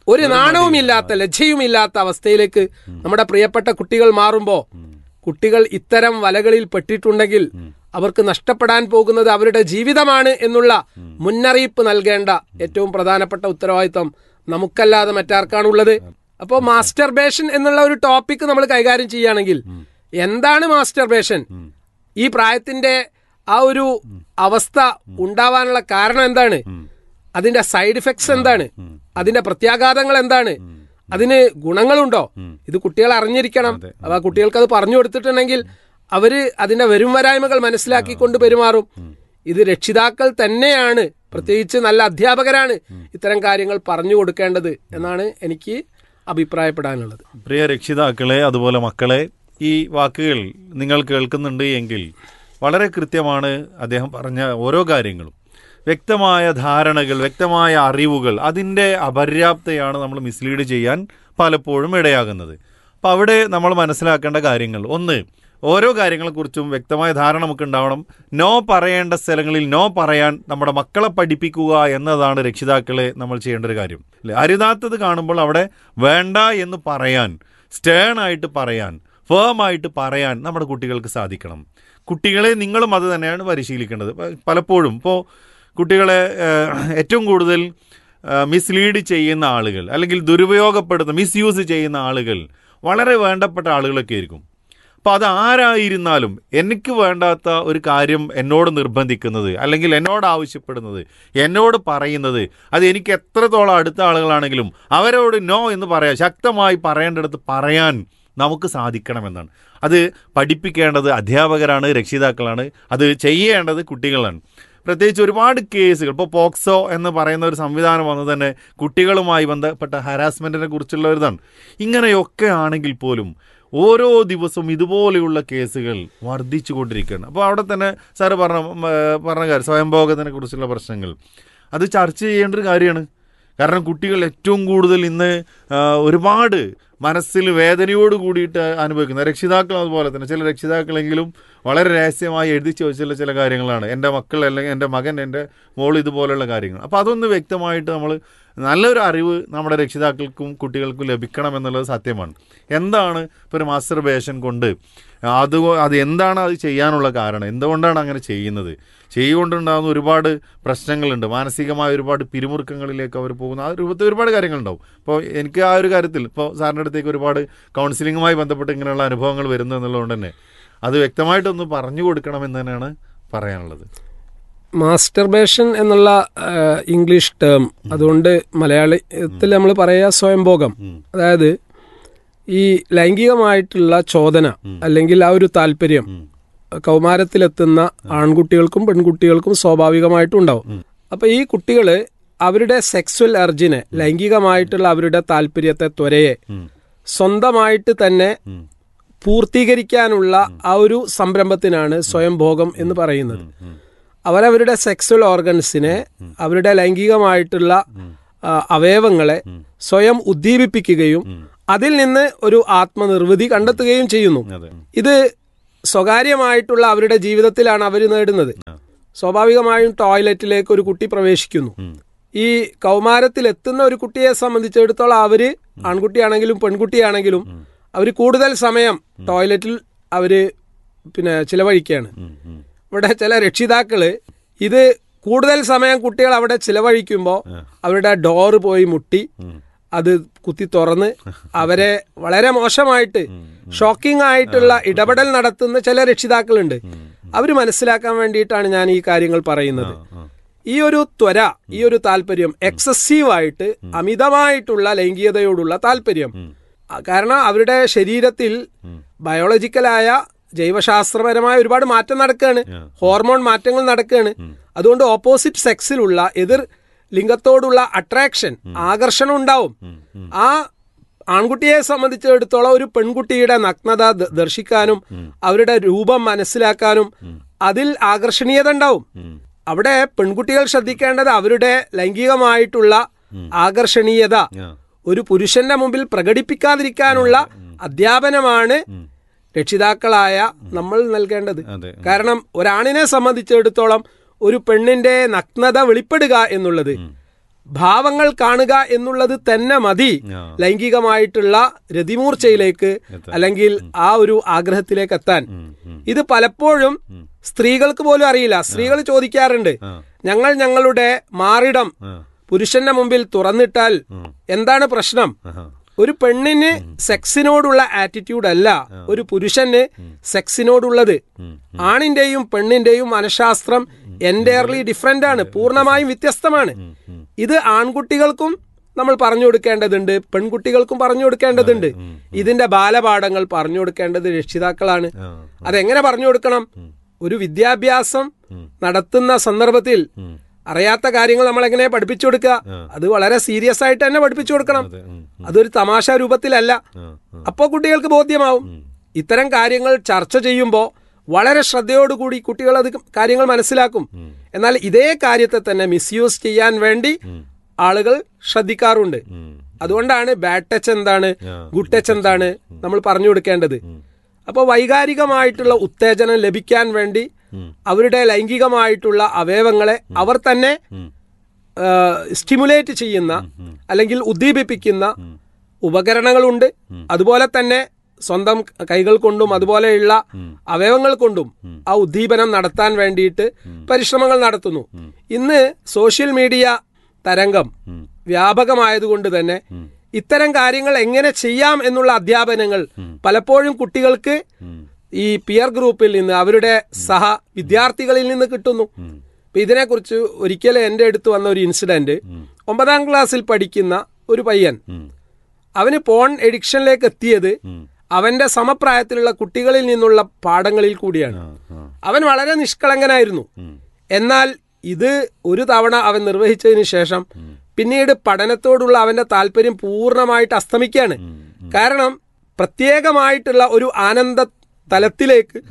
ഒരു നാണവുമില്ലാത്ത ലജ്ജയുമില്ലാത്ത അവസ്ഥയിലേക്ക് നമ്മുടെ പ്രിയപ്പെട്ട കുട്ടികൾ മാറുമ്പോ കുട്ടികൾ ഇത്തരം വലകളിൽ പെട്ടിട്ടുണ്ടെങ്കിൽ അവർക്ക് നഷ്ടപ്പെടാൻ പോകുന്നത് അവരുടെ ജീവിതമാണ് എന്നുള്ള മുന്നറിയിപ്പ് നൽകേണ്ട ഏറ്റവും പ്രധാനപ്പെട്ട ഉത്തരവാദിത്തം നമുക്കല്ലാതെ മറ്റാർക്കാണുള്ളത് അപ്പോൾ മാസ്റ്റർബേഷൻ എന്നുള്ള ഒരു ടോപ്പിക് നമ്മൾ കൈകാര്യം ചെയ്യുകയാണെങ്കിൽ എന്താണ് മാസ്റ്റർബേഷൻ ഈ പ്രായത്തിന്റെ ആ ഒരു അവസ്ഥ ഉണ്ടാവാനുള്ള കാരണം എന്താണ് അതിന്റെ സൈഡ് ഇഫക്ട്സ് എന്താണ് അതിന്റെ പ്രത്യാഘാതങ്ങൾ എന്താണ് അതിന് ഗുണങ്ങളുണ്ടോ ഇത് കുട്ടികൾ അറിഞ്ഞിരിക്കണം അപ്പൊ ആ കുട്ടികൾക്ക് അത് പറഞ്ഞു കൊടുത്തിട്ടുണ്ടെങ്കിൽ അവര് അതിന്റെ വരും വരായ്മകൾ മനസ്സിലാക്കിക്കൊണ്ട് പെരുമാറും ഇത് രക്ഷിതാക്കൾ തന്നെയാണ് പ്രത്യേകിച്ച് നല്ല അധ്യാപകരാണ് ഇത്തരം കാര്യങ്ങൾ പറഞ്ഞു കൊടുക്കേണ്ടത് എന്നാണ് എനിക്ക് അഭിപ്രായപ്പെടാനുള്ളത് പ്രിയ രക്ഷിതാക്കളെ അതുപോലെ മക്കളെ ഈ വാക്കുകൾ നിങ്ങൾ കേൾക്കുന്നുണ്ട് എങ്കിൽ വളരെ കൃത്യമാണ് അദ്ദേഹം പറഞ്ഞ ഓരോ കാര്യങ്ങളും വ്യക്തമായ ധാരണകൾ വ്യക്തമായ അറിവുകൾ അതിൻ്റെ അപര്യാപ്തയാണ് നമ്മൾ മിസ്ലീഡ് ചെയ്യാൻ പലപ്പോഴും ഇടയാകുന്നത് അപ്പോൾ അവിടെ നമ്മൾ മനസ്സിലാക്കേണ്ട കാര്യങ്ങൾ ഒന്ന് ഓരോ കാര്യങ്ങളെക്കുറിച്ചും വ്യക്തമായ ധാരണ നമുക്ക് ഉണ്ടാവണം നോ പറയേണ്ട സ്ഥലങ്ങളിൽ നോ പറയാൻ നമ്മുടെ മക്കളെ പഠിപ്പിക്കുക എന്നതാണ് രക്ഷിതാക്കളെ നമ്മൾ ചെയ്യേണ്ട ഒരു കാര്യം അല്ലേ അരുതാത്തത് കാണുമ്പോൾ അവിടെ വേണ്ട എന്ന് പറയാൻ സ്റ്റേൺ ആയിട്ട് പറയാൻ ഫേം ആയിട്ട് പറയാൻ നമ്മുടെ കുട്ടികൾക്ക് സാധിക്കണം കുട്ടികളെ നിങ്ങളും അത് തന്നെയാണ് പരിശീലിക്കേണ്ടത് പ- പലപ്പോഴും ഇപ്പോൾ കുട്ടികളെ ഏഹ്, ഏറ്റവും കൂടുതൽ മിസ്ലീഡ് ചെയ്യുന്ന ആളുകൾ അല്ലെങ്കിൽ ദുരുപയോഗപ്പെടുത്തുന്ന മിസ്യൂസ് ചെയ്യുന്ന ആളുകൾ വളരെ വേണ്ടപ്പെട്ട ആളുകളൊക്കെ ആയിരിക്കും അപ്പോൾ അത് ആരായിരുന്നാലും എനിക്ക് വേണ്ടാത്ത ഒരു കാര്യം എന്നോട് നിർബന്ധിക്കുന്നത് അല്ലെങ്കിൽ എന്നോട് ആവശ്യപ്പെടുന്നത് എന്നോട് പറയുന്നത് അത് എനിക്ക് എത്രത്തോളം അടുത്ത ആളുകളാണെങ്കിലും അവരോട് നോ എന്ന് പറയാൻ ശക്തമായി പറയേണ്ടടുത്ത് പറയാൻ നമുക്ക് സാധിക്കണമെന്നാണ് അത് പഠിപ്പിക്കേണ്ടത് അധ്യാപകരാണ് രക്ഷിതാക്കളാണ് അത് ചെയ്യേണ്ടത് കുട്ടികളാണ് പ്രത്യേകിച്ച് ഒരുപാട് കേസുകൾ ഇപ്പോൾ പോക്സോ എന്ന് പറയുന്ന ഒരു സംവിധാനം വന്നത് തന്നെ കുട്ടികളുമായി ബന്ധപ്പെട്ട ഹരാസ്മെൻറ്റിനെ കുറിച്ചുള്ള ഒരു ഇതാണ് ഇങ്ങനെയൊക്കെ ആണെങ്കിൽ പോലും ഓരോ ദിവസവും ഇതുപോലെയുള്ള കേസുകൾ വർദ്ധിച്ചു കൊണ്ടിരിക്കുകയാണ് അപ്പോൾ അവിടെ തന്നെ സാറ് പറഞ്ഞ ഉം, ഏഹ്, പറഞ്ഞ കാര്യം സ്വയംഭോഗത്തിനെ കുറിച്ചുള്ള പ്രശ്നങ്ങൾ അത് ചർച്ച ചെയ്യേണ്ട ഒരു കാര്യമാണ് കാരണം കുട്ടികൾ ഏറ്റവും കൂടുതൽ ഇന്ന് ആ, ഒരുപാട് മനസ്സിൽ വേദനയോട് കൂടിയിട്ട് അനുഭവിക്കുന്ന രക്ഷിതാക്കൾ അതുപോലെ തന്നെ ചില രക്ഷിതാക്കളെങ്കിലും വളരെ രഹസ്യമായി എഴുതി ചോദിച്ചുള്ള ചില കാര്യങ്ങളാണ് എൻ്റെ മക്കൾ അല്ലെങ്കിൽ എൻ്റെ മകൻ എൻ്റെ മോൾ ഇതുപോലുള്ള കാര്യങ്ങൾ അപ്പോൾ അതൊന്ന് വ്യക്തമായിട്ട് നമ്മൾ നല്ലൊരു അറിവ് നമ്മുടെ രക്ഷിതാക്കൾക്കും കുട്ടികൾക്കും ലഭിക്കണം എന്നുള്ളത് സത്യമാണ് എന്താണ് ഇപ്പോൾ ഒരു മാസ്റ്റർബേഷൻ കൊണ്ട് അത് അത് എന്താണ് അത് ചെയ്യാനുള്ള കാരണം എന്തുകൊണ്ടാണ് അങ്ങനെ ചെയ്യുന്നത് ചെയ്യുകൊണ്ടുണ്ടാകുന്ന ഒരുപാട് പ്രശ്നങ്ങളുണ്ട് മാനസികമായ ഒരുപാട് പിരിമുറുക്കങ്ങളിലേക്ക് അവർ പോകുന്ന ആ രൂപത്തിൽ ഒരുപാട് കാര്യങ്ങളുണ്ടാവും അപ്പോൾ എനിക്ക് ആ ഒരു കാര്യത്തിൽ ഇപ്പോൾ സാറിൻ്റെ അടുത്തേക്ക് ഒരുപാട് കൗൺസിലിങ്ങുമായി ബന്ധപ്പെട്ട് ഇങ്ങനെയുള്ള അനുഭവങ്ങൾ വരുന്നു എന്നുള്ളതുകൊണ്ട് തന്നെ അത് വ്യക്തമായിട്ടൊന്ന് പറഞ്ഞു കൊടുക്കണമെന്ന് തന്നെയാണ് പറയാനുള്ളത് മാസ്റ്റർബേഷൻ എന്നുള്ള ആ, ഇംഗ്ലീഷ് ടേം അതുകൊണ്ട് മലയാളത്തിൽ നമ്മൾ പറയുക സ്വയംഭോഗം അതായത് ഈ ലൈംഗികമായിട്ടുള്ള ചോദന അല്ലെങ്കിൽ ആ ഒരു താല്പര്യം കൗമാരത്തിലെത്തുന്ന ആൺകുട്ടികൾക്കും പെൺകുട്ടികൾക്കും സ്വാഭാവികമായിട്ടും ഉണ്ടാവും അപ്പൊ ഈ കുട്ടികള് അവരുടെ സെക്സ്വൽ അർജിനെ ലൈംഗികമായിട്ടുള്ള അവരുടെ താല്പര്യത്തെ ത്വരയെ സ്വന്തമായിട്ട് തന്നെ പൂർത്തീകരിക്കാനുള്ള ആ ഒരു സംരംഭത്തിനാണ് സ്വയംഭോഗം എന്ന് പറയുന്നത് അവരവരുടെ സെക്സ്വൽ ഓർഗൻസിനെ അവരുടെ ലൈംഗികമായിട്ടുള്ള ആ, അവയവങ്ങളെ സ്വയം ഉദ്ദീപിപ്പിക്കുകയും അതിൽ നിന്ന് ഒരു ആത്മനിർവൃതി കണ്ടെത്തുകയും ചെയ്യുന്നു അതെ ഇത് സ്വകാര്യമായിട്ടുള്ള അവരുടെ ജീവിതത്തിലാണ് അവർ നേടുന്നത് സ്വാഭാവികമായും ടോയ്ലറ്റിലേക്ക് ഒരു കുട്ടി പ്രവേശിക്കുന്നു ഈ കൗമാരത്തിൽ എത്തുന്ന ഒരു കുട്ടിയെ സംബന്ധിച്ചിടത്തോളം അവര് ആൺകുട്ടിയാണെങ്കിലും പെൺകുട്ടിയാണെങ്കിലും അവര് കൂടുതൽ സമയം ടോയ്ലറ്റിൽ അവര് പിന്നെ ചിലവഴിക്കുകയാണ് ഇവിടെ ചില രക്ഷിതാക്കള് ഇത് കൂടുതൽ സമയം കുട്ടികൾ അവിടെ ചിലവഴിക്കുമ്പോൾ അവരുടെ ഡോറ് പോയി മുട്ടി അത് കുത്തി തുറന്ന് അവരെ വളരെ മോശമായിട്ട് ഷോക്കിംഗ് ആയിട്ടുള്ള ഇടപെടൽ നടത്തുന്ന ചില രക്ഷിതാക്കളുണ്ട് അവർ മനസ്സിലാക്കാൻ വേണ്ടിയിട്ടാണ് ഞാൻ ഈ കാര്യങ്ങൾ പറയുന്നത് ഈ ഒരു ത്വര ഈ ഒരു താല്പര്യം എക്സസീവായിട്ട് അമിതമായിട്ടുള്ള ലൈംഗികതയോടുള്ള താല്പര്യം ആ, കാരണം അവരുടെ ശരീരത്തിൽ ബയോളജിക്കലായ ജൈവശാസ്ത്രപരമായ ഒരുപാട് മാറ്റം നടക്കുകയാണ് ഹോർമോൺ മാറ്റങ്ങൾ നടക്കുകയാണ് അതുകൊണ്ട് ഓപ്പോസിറ്റ് സെക്സിലുള്ള എതിർ ലിംഗത്തോടുള്ള അട്രാക്ഷൻ ആകർഷണം ഉണ്ടാവും ആ ആൺകുട്ടിയെ സംബന്ധിച്ചിടത്തോളം ഒരു പെൺകുട്ടിയുടെ നഗ്നത ദ- ദർശിക്കാനും അവരുടെ രൂപം മനസ്സിലാക്കാനും അതിൽ ആകർഷണീയത ഉണ്ടാവും അവിടെ പെൺകുട്ടികൾ ശ്രദ്ധിക്കേണ്ടത് അവരുടെ ലൈംഗികമായിട്ടുള്ള ആകർഷണീയത ഒരു പുരുഷന്റെ മുമ്പിൽ പ്രകടിപ്പിക്കാതിരിക്കാനുള്ള അധ്യാപനമാണ് രക്ഷിതാക്കളായ നമ്മൾ നൽകേണ്ടത് അതെ കാരണം ഒരാണിനെ സംബന്ധിച്ചിടത്തോളം ഒരു പെണ്ണിന്റെ നഗ്നത വെളിപ്പെടുക എന്നുള്ളത് ഭാവങ്ങൾ കാണുക എന്നുള്ളത് തന്നെ മതി ആ. ലൈംഗികമായിട്ടുള്ള രതിമൂർച്ചയിലേക്ക് എത്താൻ. അല്ലെങ്കിൽ ആ ഒരു ആഗ്രഹത്തിലേക്ക് എത്താൻ ഉം, ഉം, ഇത് പലപ്പോഴും സ്ത്രീകൾക്ക് പോലും അറിയില്ല സ്ത്രീകൾ ചോദിക്കാറുണ്ട് ആ. ഞങ്ങൾ ഞങ്ങളുടെ മാറിടം ആ, പുരുഷന്റെ മുമ്പിൽ തുറന്നിട്ടാൽ എന്താണ് പ്രശ്നം ആഹാ. ഒരു പെണ്ണിന് സെക്സിനോടുള്ള ആറ്റിറ്റ്യൂഡ് അല്ല ഒരു പുരുഷന് സെക്സിനോടുള്ളത് ആണിന്റെയും പെണ്ണിന്റെയും മനഃശാസ്ത്രം എൻറ്റയർലി ഡിഫറെന്റ് ആണ് പൂർണ്ണമായും വ്യത്യസ്തമാണ് ഇത് ആൺകുട്ടികൾക്കും നമ്മൾ പറഞ്ഞു കൊടുക്കേണ്ടതുണ്ട് പെൺകുട്ടികൾക്കും പറഞ്ഞു കൊടുക്കേണ്ടതുണ്ട് ഇതിന്റെ ബാലപാഠങ്ങൾ പറഞ്ഞു കൊടുക്കേണ്ടത് രക്ഷിതാക്കളാണ് ആ, അതെങ്ങനെ പറഞ്ഞു കൊടുക്കണം ഒരു വിദ്യാഭ്യാസം നടത്തുന്ന സന്ദർഭത്തിൽ അറിയാത്ത കാര്യങ്ങൾ നമ്മൾ എങ്ങനെ പഠിപ്പിച്ചു കൊടുക്കുക അത് വളരെ സീരിയസ് ആയിട്ട് തന്നെ പഠിപ്പിച്ചു കൊടുക്കണം അതെ, ഉം, അതൊരു തമാശ രൂപത്തിലല്ല ആ, ആ. അപ്പോൾ കുട്ടികൾക്ക് ബോധ്യമാവും ഇത്തരം കാര്യങ്ങൾ ചർച്ച ചെയ്യുമ്പോൾ വളരെ ശ്രദ്ധയോടുകൂടി കുട്ടികൾ അത് കാര്യങ്ങൾ മനസ്സിലാക്കും എന്നാൽ ഇതേ കാര്യത്തെ തന്നെ മിസ്യൂസ് ചെയ്യാൻ വേണ്ടി ആളുകൾ ശ്രദ്ധിക്കാറുണ്ട് ഉം, അതുകൊണ്ടാണ് ബാഡ് ടച്ച് എന്താണ് ആ, ഗുഡ് ടച്ച് എന്താണ് നമ്മൾ പറഞ്ഞു കൊടുക്കേണ്ടത് അപ്പോൾ വൈകാരികമായിട്ടുള്ള ഉത്തേജനം ലഭിക്കാൻ വേണ്ടി അവരുടെ ലൈംഗികമായിട്ടുള്ള അവയവങ്ങളെ അവർ തന്നെ സ്റ്റിമുലേറ്റ് ചെയ്യുന്ന അല്ലെങ്കിൽ ഉദ്ദീപിപ്പിക്കുന്ന ഉപകരണങ്ങളുണ്ട് അതുപോലെ തന്നെ സ്വന്തം കൈകൾ കൊണ്ടും അതുപോലെയുള്ള അവയവങ്ങൾ കൊണ്ടും ആ ഉദ്ദീപനം നടത്താൻ വേണ്ടിയിട്ട് പരിശ്രമങ്ങൾ നടത്തുന്നു ഇന്ന് സോഷ്യൽ മീഡിയ തരംഗം വ്യാപകമായതുകൊണ്ട് തന്നെ ഇത്തരം കാര്യങ്ങൾ എങ്ങനെ ചെയ്യാം എന്നുള്ള അധ്യാപനങ്ങൾ പലപ്പോഴും കുട്ടികൾക്ക് ഈ പിയർ ഗ്രൂപ്പിൽ നിന്ന് അവരുടെ സഹ വിദ്യാർത്ഥികളിൽ നിന്ന് കിട്ടുന്നു അപ്പൊ ഇതിനെക്കുറിച്ച് ഒരിക്കലും എൻ്റെ അടുത്ത് വന്ന ഒരു ഇൻസിഡന്റ് ഒമ്പതാം ക്ലാസ്സിൽ പഠിക്കുന്ന ഒരു പയ്യൻ അവന് പോൺ എഡിക്ഷനിലേക്ക് എത്തിയത് അവന്റെ സമപ്രായത്തിലുള്ള കുട്ടികളിൽ നിന്നുള്ള പാഠങ്ങളിൽ കൂടിയാണ് അവൻ വളരെ നിഷ്കളങ്കനായിരുന്നു എന്നാൽ ഇത് ഒരു തവണ അവൻ നിർവഹിച്ചതിന് ശേഷം പിന്നീട് പഠനത്തോടുള്ള അവന്റെ താല്പര്യം പൂർണ്ണമായിട്ട് അസ്തമിക്കുകയാണ് കാരണം പ്രത്യേകമായിട്ടുള്ള ഒരു ആനന്ദ തലത്തിലേക്ക്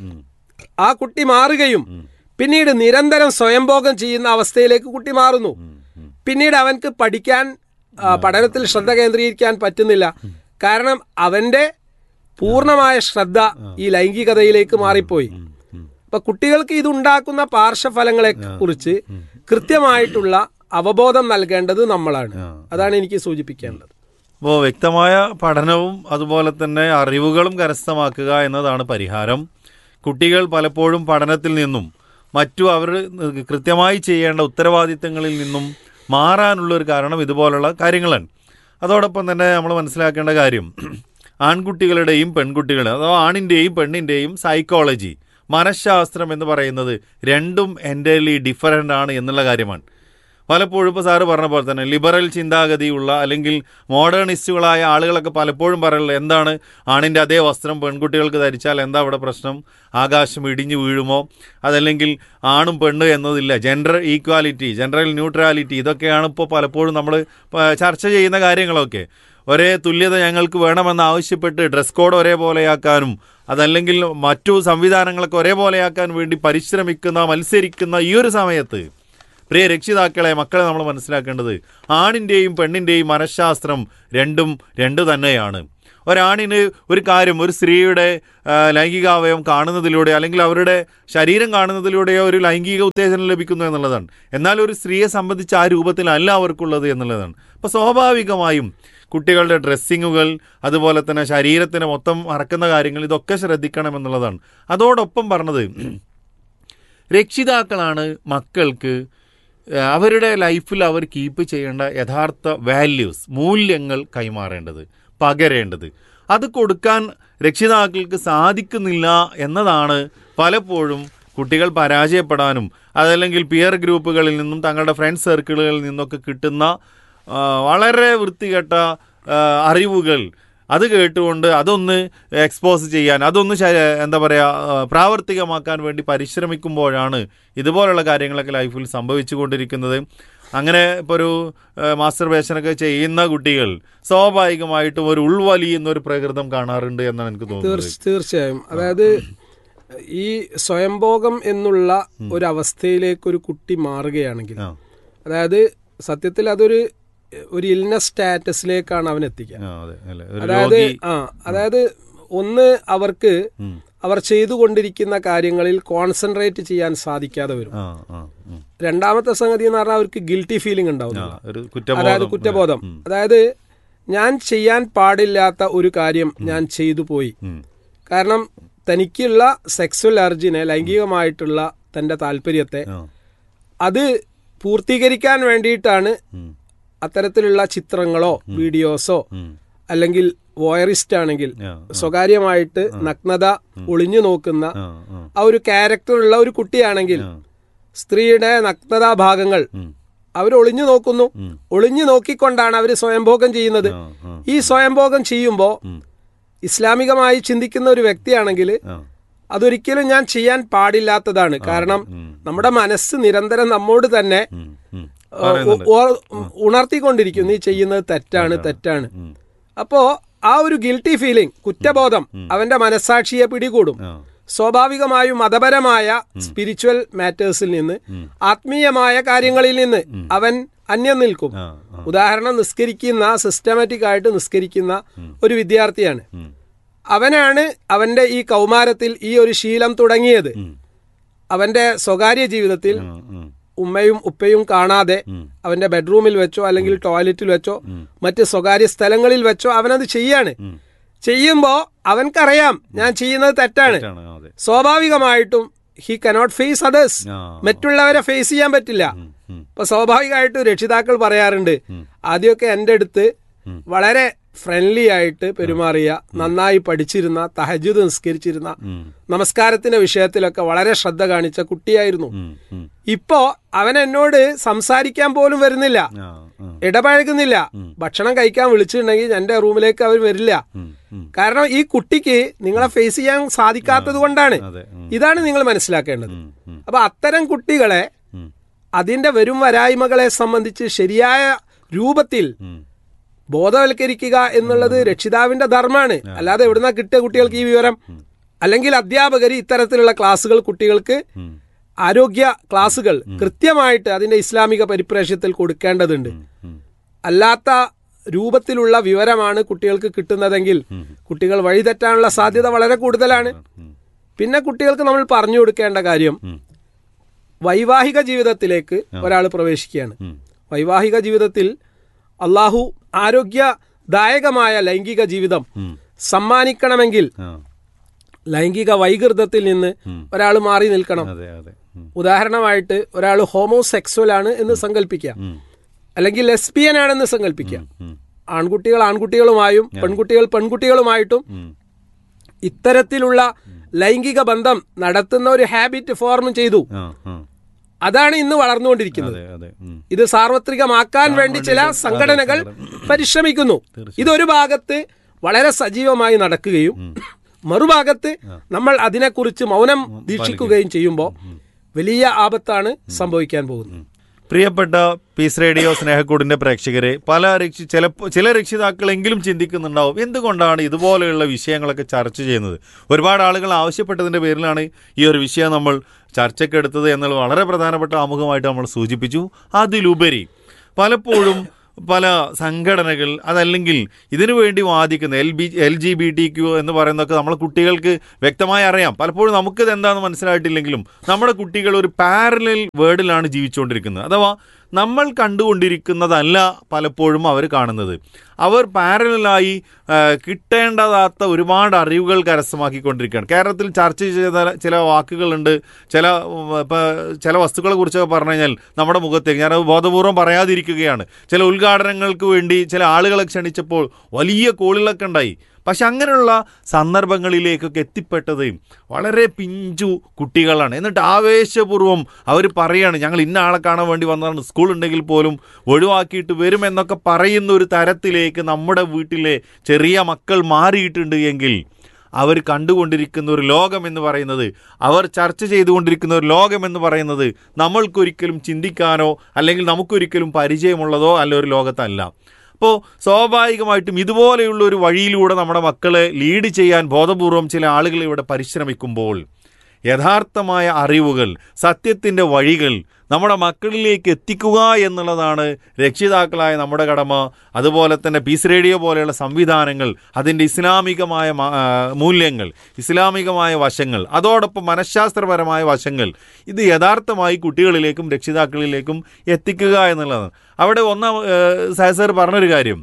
ആ കുട്ടി മാറുകയും പിന്നീട് നിരന്തരം സ്വയംഭോഗം ചെയ്യുന്ന അവസ്ഥയിലേക്ക് കുട്ടി മാറുന്നു പിന്നീട് അവൻക്ക് പഠിക്കാൻ ആ, പഠനത്തിൽ ശ്രദ്ധ കേന്ദ്രീകരിക്കാൻ പറ്റുന്നില്ല കാരണം അവന്റെ പൂർണ്ണമായ ശ്രദ്ധ ഈ ലൈംഗികതയിലേക്ക് മാറിപ്പോയി അപ്പൊ കുട്ടികൾക്ക് ഇതുണ്ടാക്കുന്ന പാർശ്വഫലങ്ങളെ കുറിച്ച് കൃത്യമായിട്ടുള്ള അവബോധം നൽകേണ്ടത് നമ്മളാണ് അതാണ് എനിക്ക് സൂചിപ്പിക്കേണ്ടത് അപ്പോൾ വ്യക്തമായ പഠനവും അതുപോലെ തന്നെ അറിവുകളും കരസ്ഥമാക്കുക എന്നതാണ് പരിഹാരം കുട്ടികൾ പലപ്പോഴും പഠനത്തിൽ നിന്നും മറ്റു അവർ കൃത്യമായി ചെയ്യേണ്ട ഉത്തരവാദിത്തങ്ങളിൽ നിന്നും മാറാനുള്ള ഒരു കാരണം ഇതുപോലുള്ള കാര്യങ്ങളാണ് അതോടൊപ്പം തന്നെ നമ്മൾ മനസ്സിലാക്കേണ്ട കാര്യം ആൺകുട്ടികളുടെയും പെൺകുട്ടികളുടെ അഥവാ ആണിൻ്റെയും പെണ്ണിൻ്റെയും സൈക്കോളജി മനഃശാസ്ത്രം എന്ന് പറയുന്നത് രണ്ടും എൻ്റർലി ഡിഫറൻ്റ് ആണ് എന്നുള്ള കാര്യമാണ് പലപ്പോഴും ഇപ്പോൾ സാറ് പറഞ്ഞ പോലെ തന്നെ ലിബറൽ ചിന്താഗതിയുള്ള അല്ലെങ്കിൽ മോഡേണിസ്റ്റുകളായ ആളുകളൊക്കെ പലപ്പോഴും പറയുള്ളത് എന്താണ് ആണിൻ്റെ അതേ വസ്ത്രം പെൺകുട്ടികൾക്ക് ധരിച്ചാൽ എന്താ അവിടെ പ്രശ്നം ആകാശം ഇടിഞ്ഞു വീഴുമോ അതല്ലെങ്കിൽ ആണും പെണ്ണ് എന്നതില്ല ജെൻഡർ ഈക്വാലിറ്റി ജെൻഡറൽ ന്യൂട്രാലിറ്റി ഇതൊക്കെയാണ് ഇപ്പോൾ പലപ്പോഴും നമ്മൾ ചർച്ച ചെയ്യുന്ന കാര്യങ്ങളൊക്കെ ഒരേ തുല്യത ഞങ്ങൾക്ക് വേണമെന്ന് ആവശ്യപ്പെട്ട് ഡ്രസ് കോഡ് ഒരേപോലെയാക്കാനും അതല്ലെങ്കിൽ മറ്റു സംവിധാനങ്ങളൊക്കെ ഒരേപോലെയാക്കാൻ വേണ്ടി പരിശ്രമിക്കുന്ന മത്സരിക്കുന്ന ഈ ഒരു സമയത്ത് പ്രിയ രക്ഷിതാക്കളെ മക്കളെ നമ്മൾ മനസ്സിലാക്കേണ്ടത് ആണിൻ്റെയും പെണ്ണിൻ്റെയും മനഃശാസ്ത്രം രണ്ടും രണ്ട് തന്നെയാണ് ഒരാണിന് ഒരു കാര്യം ഒരു സ്ത്രീയുടെ ആ, ലൈംഗികാവയം കാണുന്നതിലൂടെ അല്ലെങ്കിൽ അവരുടെ ശരീരം കാണുന്നതിലൂടെയോ ഒരു ലൈംഗിക ഉത്തേജനം ലഭിക്കുന്നു എന്നുള്ളതാണ് എന്നാൽ ഒരു സ്ത്രീയെ സംബന്ധിച്ച് ആ രൂപത്തിലല്ല അവർക്കുള്ളത് എന്നുള്ളതാണ് അപ്പോൾ സ്വാഭാവികമായും കുട്ടികളുടെ ഡ്രസ്സിങ്ങുകൾ അതുപോലെ തന്നെ ശരീരത്തിന് മൊത്തം മറക്കുന്ന കാര്യങ്ങൾ ഇതൊക്കെ ശ്രദ്ധിക്കണം എന്നുള്ളതാണ് അതോടൊപ്പം പറഞ്ഞത് രക്ഷിതാക്കളാണ് മക്കൾക്ക് ഏഹ്, അവരുടെ ലൈഫിൽ അവർ കീപ്പ് ചെയ്യേണ്ട യഥാർത്ഥ വാല്യൂസ് മൂല്യങ്ങൾ കൈമാറേണ്ടത് പകരേണ്ടത് അത് കൊടുക്കാൻ രക്ഷിതാക്കൾക്ക് സാധിക്കുന്നില്ല എന്നതാണ് പലപ്പോഴും കുട്ടികൾ പരാജയപ്പെടാനും അതല്ലെങ്കിൽ പിയർ ഗ്രൂപ്പുകളിൽ നിന്നും തങ്ങളുടെ ഫ്രണ്ട് സർക്കിളുകളിൽ നിന്നൊക്കെ കിട്ടുന്ന ആ, വളരെ വൃത്തികെട്ട ആ, അറിവുകൾ അത് കേട്ടുകൊണ്ട് അതൊന്ന് എക്സ്പോസ് ചെയ്യാൻ അതൊന്ന് ശ- എന്താ പറയുക പ്രാവർത്തികമാക്കാൻ വേണ്ടി പരിശ്രമിക്കുമ്പോഴാണ് ഇതുപോലുള്ള കാര്യങ്ങളൊക്കെ ലൈഫിൽ സംഭവിച്ചുകൊണ്ടിരിക്കുന്നത് അങ്ങനെ ഇപ്പോൾ ഒരു മാസ്റ്റർബേഷനൊക്കെ ചെയ്യുന്ന കുട്ടികൾ സ്വാഭാവികമായിട്ടും ഒരു ഉൾവലിയുന്ന ഒരു പ്രകൃതം കാണാറുണ്ട് എന്നാണ് എനിക്ക് തോന്നുന്നത് തീർച്ച- തീർച്ചയായും അതായത് ഈ സ്വയംഭോഗം എന്നുള്ള ഒരു അവസ്ഥയിലേക്ക് ഒരു കുട്ടി മാറുകയാണെങ്കിൽ ആ അതായത് സത്യത്തിൽ അതൊരു ഒരു ഇൽനസ് സ്റ്റാറ്റസിലേക്കാണ് അവൻ എത്തിക്കുക ആ, അതെ അല്ലേ ഒരു അതായത് രോഗി ആ അതായത് ഒന്ന് അവർക്ക് അവർ ചെയ്തുകൊണ്ടിരിക്കുന്ന കാര്യങ്ങളിൽ കോൺസെൻട്രേറ്റ് ചെയ്യാൻ സാധിക്കാതെ വരും ആ ആ ഉം. രണ്ടാമത്തെ സംഗതി എന്ന് പറഞ്ഞാൽ അവർക്ക് ഗിൽറ്റി ഫീലിംഗ് ഉണ്ടാവും ആ, ഒരു അതായത് കുറ്റബോധം കുറ്റബോധം ഉം. അതായത് ഞാൻ ചെയ്യാൻ പാടില്ലാത്ത ഒരു കാര്യം ഞാൻ ചെയ്തു പോയി ഉം. കാരണം തനിക്കുള്ള സെക്സ്വൽ അർജിനെ ലൈംഗികമായിട്ടുള്ള തന്റെ താല്പര്യത്തെ ആ, അത് പൂർത്തീകരിക്കാൻ വേണ്ടിയിട്ടാണ് ഉം. അത്തരത്തിലുള്ള ചിത്രങ്ങളോ വീഡിയോസോ ഉം. അല്ലെങ്കിൽ വോയറിസ്റ്റ് ആണെങ്കിൽ ആ, സ്വകാര്യമായിട്ട് നഗ്നത ഒളിഞ്ഞു നോക്കുന്ന ആ, ആ, ആ ഒരു ക്യാരക്ടറുള്ള ഒരു കുട്ടിയാണെങ്കിൽ ആ. സ്ത്രീയുടെ നഗ്നതാ ഭാഗങ്ങൾ ഉം. അവർ ഒളിഞ്ഞു നോക്കുന്നു ഉം. ഒളിഞ്ഞു നോക്കിക്കൊണ്ടാണ് അവർ സ്വയംഭോഗം ചെയ്യുന്നത് ആ, ആ, ഈ സ്വയംഭോഗം ചെയ്യുമ്പോൾ ഉം. ഇസ്ലാമികമായി ചിന്തിക്കുന്ന ഒരു വ്യക്തിയാണെങ്കിൽ ആ. അതൊരിക്കലും ഞാൻ ചെയ്യാൻ പാടില്ലാത്തതാണ് കാരണം ഉം. നമ്മുടെ മനസ്സ് നിരന്തരം നമ്മോട് തന്നെ ഉം. ഉം. ഏഹ്, ഉ- ഉ- ഉണർത്തിക്കൊണ്ടിരിക്കും നീ ചെയ്യുന്നത് തെറ്റാണ് തെറ്റാണ് ഉം. അപ്പോ ആ ഒരു ഗിൽറ്റി ഫീലിംഗ് കുറ്റബോധം അവന്റെ മനസാക്ഷിയെ പിടികൂടും ആ. സ്വാഭാവികമായും മതപരമായ സ്പിരിച്വൽ മാറ്റേഴ്സിൽ നിന്ന് ആത്മീയമായ കാര്യങ്ങളിൽ നിന്ന് അവൻ അന്യം നിൽക്കും ആ, ആ. ഉദാഹരണം നിസ്കരിക്കുന്ന സിസ്റ്റമാറ്റിക് ആയിട്ട് നിസ്കരിക്കുന്ന ഒരു വിദ്യാർത്ഥിയാണ് ഉം. അവനാണ് അവന്റെ ഈ കൗമാരത്തിൽ ഈ ഒരു ശീലം തുടങ്ങിയത് ഉം. അവന്റെ സ്വകാര്യ ജീവിതത്തിൽ ഉം. ഉം. ഉമ്മയും ഉപ്പയും കാണാതെ ഉം. അവന്റെ ബെഡ്റൂമിൽ വെച്ചോ അല്ലെങ്കിൽ ടോയ്ലറ്റിൽ വെച്ചോ മറ്റ് സ്വകാര്യ സ്ഥലങ്ങളിൽ വെച്ചോ അവനത് ചെയ്യാണ് ഉം. ചെയ്യുമ്പോ അവൻക്കറിയാം ഞാൻ ചെയ്യുന്നത് തെറ്റാണ് തെറ്റാണ്, അതെ. സ്വാഭാവികമായിട്ടും ഹി കനോട്ട് ഫേസ് അതേഴ്സ് ആ. മറ്റുള്ളവരെ ഫേസ് ചെയ്യാൻ പറ്റില്ല ഉം. ഉം. ഇപ്പൊ സ്വാഭാവികമായിട്ടും രക്ഷിതാക്കൾ പറയാറുണ്ട് ആദ്യമൊക്കെ എൻ്റെ അടുത്ത് വളരെ ഫ്രണ്ട്ലി ആയിട്ട് പെരുമാറിയ നന്നായി പഠിച്ചിരുന്ന തഹജുദ് നിസ്കരിച്ചിരുന്ന ഉം. നമസ്കാരത്തിന്റെ വിഷയത്തിലൊക്കെ വളരെ ശ്രദ്ധ കാണിച്ച കുട്ടിയായിരുന്നു ഉം. ഉം. ഇപ്പോ അവൻ എന്നോട് സംസാരിക്കാൻ പോലും വരുന്നില്ല ആ, ആ. ഇടപഴകുന്നില്ല ഭക്ഷണം കഴിക്കാൻ വിളിച്ചിട്ടുണ്ടെങ്കിൽ എന്റെ റൂമിലേക്ക് അവർ വരില്ല ഉം. ഉം. കാരണം ഈ കുട്ടിക്ക് നിങ്ങളെ ഫേസ് ചെയ്യാൻ സാധിക്കാത്തത് കൊണ്ടാണ് അതെ. ഉം. ഇതാണ് നിങ്ങൾ മനസ്സിലാക്കേണ്ടത് ഉം. ഉം. അപ്പൊ അത്തരം കുട്ടികളെ ഉം. അതിന്റെ വരും വരായ്മകളെ സംബന്ധിച്ച് ശരിയായ രൂപത്തിൽ ഉം. ബോധവൽക്കരിക്കുക എന്നുള്ളത് രക്ഷിതാവിന്റെ ധർമ്മമാണ് അല്ലാതെ എവിടുന്ന കിട്ടിയ കുട്ടികൾക്ക് ഈ വിവരം അല്ലെങ്കിൽ അധ്യാപകർ ഇത്തരത്തിലുള്ള ക്ലാസ്സുകൾ കുട്ടികൾക്ക് ഉം. ആരോഗ്യ ക്ലാസ്സുകൾ കൃത്യമായിട്ട് അതിന്റെ ഇസ്ലാമിക പരിപ്രേക്ഷ്യത്തിൽ കൊടുക്കേണ്ടതുണ്ട് ഉം. അല്ലാത്ത രൂപത്തിലുള്ള വിവരമാണ് കുട്ടികൾക്ക് കിട്ടുന്നതെങ്കിൽ കുട്ടികൾ വഴിതെറ്റാനുള്ള സാധ്യത വളരെ കൂടുതലാണ് ഉം. പിന്നെ കുട്ടികൾക്ക് നമ്മൾ പറഞ്ഞു കൊടുക്കേണ്ട കാര്യം ഉം. വൈവാഹിക ജീവിതത്തിലേക്ക് ഒരാൾ പ്രവേശിക്കുകയാണ് ഉം. വൈവാഹിക ജീവിതത്തിൽ അള്ളാഹു ആരോഗ്യദായകമായ ലൈംഗിക ജീവിതം ഉം. സമ്മാനിക്കണമെങ്കിൽ ആ. ലൈംഗിക വൈകൃതത്തിൽ നിന്ന് ഒരാൾ മാറി നിൽക്കണം അതെ അതെ ഉം. ഉദാഹരണമായിട്ട് ഒരാൾ ഹോമോസെക്സ്വൽ ആണ് എന്ന് സങ്കല്പിക്കാം ഉം. അല്ലെങ്കിൽ ലെസ്ബിയൻ ആണെന്ന് സങ്കല്പിക്കാം ഉം. ആൺകുട്ടികൾ ആൺകുട്ടികളുമായും പെൺകുട്ടികൾ പെൺകുട്ടികളുമായിട്ടും ഉം. ഇത്തരത്തിലുള്ള ലൈംഗിക ബന്ധം നടത്തുന്ന ഒരു ഹാബിറ്റ് ഫോം ചെയ്തു ആ, ആ. അതാണ് ഇന്ന് വളർന്നുകൊണ്ടിരിക്കുന്നത് അതെ അതെ ഉം. ഇത് സാർവത്രികമാക്കാൻ വേണ്ടി ചില സംഘടനകൾ പരിശ്രമിക്കുന്നു ഇതൊരു ഭാഗത്ത് വളരെ സജീവമായി നടക്കുകയും മറുഭാഗത്ത് നമ്മൾ അതിനെക്കുറിച്ച് മൗനം ദീക്ഷിക്കുകയും ചെയ്യുമ്പോൾ വലിയ ആപത്താണ് സംഭവിക്കാൻ പോകുന്നത് പ്രിയപ്പെട്ട പീസ് റേഡിയോ സ്നേഹക്കൂടിന്റെ പ്രേക്ഷകരെ പല രക്ഷി ചിലപ്പോൾ ചില രക്ഷിതാക്കളെങ്കിലും ചിന്തിക്കുന്നുണ്ടാവും എന്തുകൊണ്ടാണ് ഇതുപോലെയുള്ള വിഷയങ്ങളൊക്കെ ചർച്ച ചെയ്യുന്നത് ഒരുപാട് ആളുകൾ ആവശ്യപ്പെട്ടതിന്റെ പേരിലാണ് ഈ ഒരു വിഷയം നമ്മൾ ചർച്ചയ്ക്കെടുത്തത് എന്നുള്ളത് വളരെ പ്രധാനപ്പെട്ട ആമുഖമായിട്ട് നമ്മൾ സൂചിപ്പിച്ചു അതിലുപരി പലപ്പോഴും പല സംഘടനകൾ അതല്ലെങ്കിൽ ഇതിനു വേണ്ടി വാദിക്കുന്ന L B L G B T Q എന്ന് പറയുന്നതൊക്കെ നമ്മളെ കുട്ടികൾക്ക് വ്യക്തമായി അറിയാം പലപ്പോഴും നമുക്കിത് എന്താണെന്ന് മനസ്സിലായിട്ടില്ലെങ്കിലും നമ്മുടെ കുട്ടികൾ ഒരു പാരലൽ വേർഡിലാണ് ജീവിച്ചുകൊണ്ടിരിക്കുന്നത് അഥവാ നമ്മൾ കണ്ടുകൊണ്ടിരിക്കുന്നതല്ല പലപ്പോഴും അവർ കാണുന്നത് അവർ പാരലായി കിട്ടേണ്ടതാത്ത ഒരുപാട് അറിവുകൾ കരസ്ഥമാക്കിക്കൊണ്ടിരിക്കുകയാണ് കേരളത്തിൽ ചർച്ച ചെയ്ത ചില വാക്കുകളുണ്ട് ചില ഉം, ഇപ്പൊ ചില വസ്തുക്കളെ കുറിച്ചൊക്കെ പറഞ്ഞു കഴിഞ്ഞാൽ നമ്മുടെ മുഖത്തേക്ക് ഞാനത് ബോധപൂർവം പറയാതിരിക്കുകയാണ് ചില ഉദ്ഘാടനങ്ങൾക്ക് വേണ്ടി ചില ആളുകളെ ക്ഷണിച്ചപ്പോൾ വലിയ കോളുകളൊക്കെ ഉണ്ടായി പക്ഷെ അങ്ങനെയുള്ള സന്ദർഭങ്ങളിലേക്കൊക്കെ എത്തിപ്പെട്ടത് വളരെ പിഞ്ചു കുട്ടികളാണ് എന്നിട്ട് ആവേശപൂർവ്വം അവർ പറയാണ് ഞങ്ങൾ ഇന്ന ആളെ കാണാൻ വേണ്ടി വന്നതാണ് സ്കൂൾ ഉണ്ടെങ്കിൽ പോലും ഒഴിവാക്കിയിട്ട് വരുമെന്നൊക്കെ പറയുന്ന ഒരു തരത്തിലേക്ക് നമ്മുടെ വീട്ടിലെ ചെറിയ മക്കൾ മാറിയിട്ടുണ്ട് എങ്കിൽ അവർ കണ്ടുകൊണ്ടിരിക്കുന്ന ഒരു ലോകം എന്ന് പറയുന്നത് അവർ ചർച്ച ചെയ്തുകൊണ്ടിരിക്കുന്ന ഒരു ലോകം എന്ന് പറയുന്നത് നമ്മൾക്കൊരിക്കലും ചിന്തിക്കാനോ അല്ലെങ്കിൽ നമുക്കൊരിക്കലും പരിചയമുള്ളതോ അല്ല ഒരു ലോകത്തല്ല അപ്പോൾ സ്വാഭാവികമായിട്ടും ഇതുപോലെയുള്ള ഒരു വഴിയിലൂടെ നമ്മുടെ മക്കളെ ലീഡ് ചെയ്യാൻ ബോധപൂർവം ചില ആളുകൾ ഇവിടെ പരിശ്രമിക്കുമ്പോൾ യഥാർത്ഥമായ അറിവുകൾ സത്യത്തിൻ്റെ വഴികൾ നമ്മുടെ മക്കളിലേക്ക് എത്തിക്കുക എന്നുള്ളതാണ് രക്ഷിതാക്കളായ നമ്മുടെ കടമ അതുപോലെ തന്നെ പീസ് റേഡിയോ പോലെയുള്ള സംവിധാനങ്ങൾ അതിൻ്റെ ഇസ്ലാമികമായ മ- ആ, മൂല്യങ്ങൾ ഇസ്ലാമികമായ വശങ്ങൾ അതോടൊപ്പം മനഃശാസ്ത്രപരമായ വശങ്ങൾ ഇത് യഥാർത്ഥമായി കുട്ടികളിലേക്കും രക്ഷിതാക്കളിലേക്കും എത്തിക്കുക എന്നുള്ളതാണ് അവിടെ ഒന്നാം സഹസർ പറഞ്ഞൊരു കാര്യം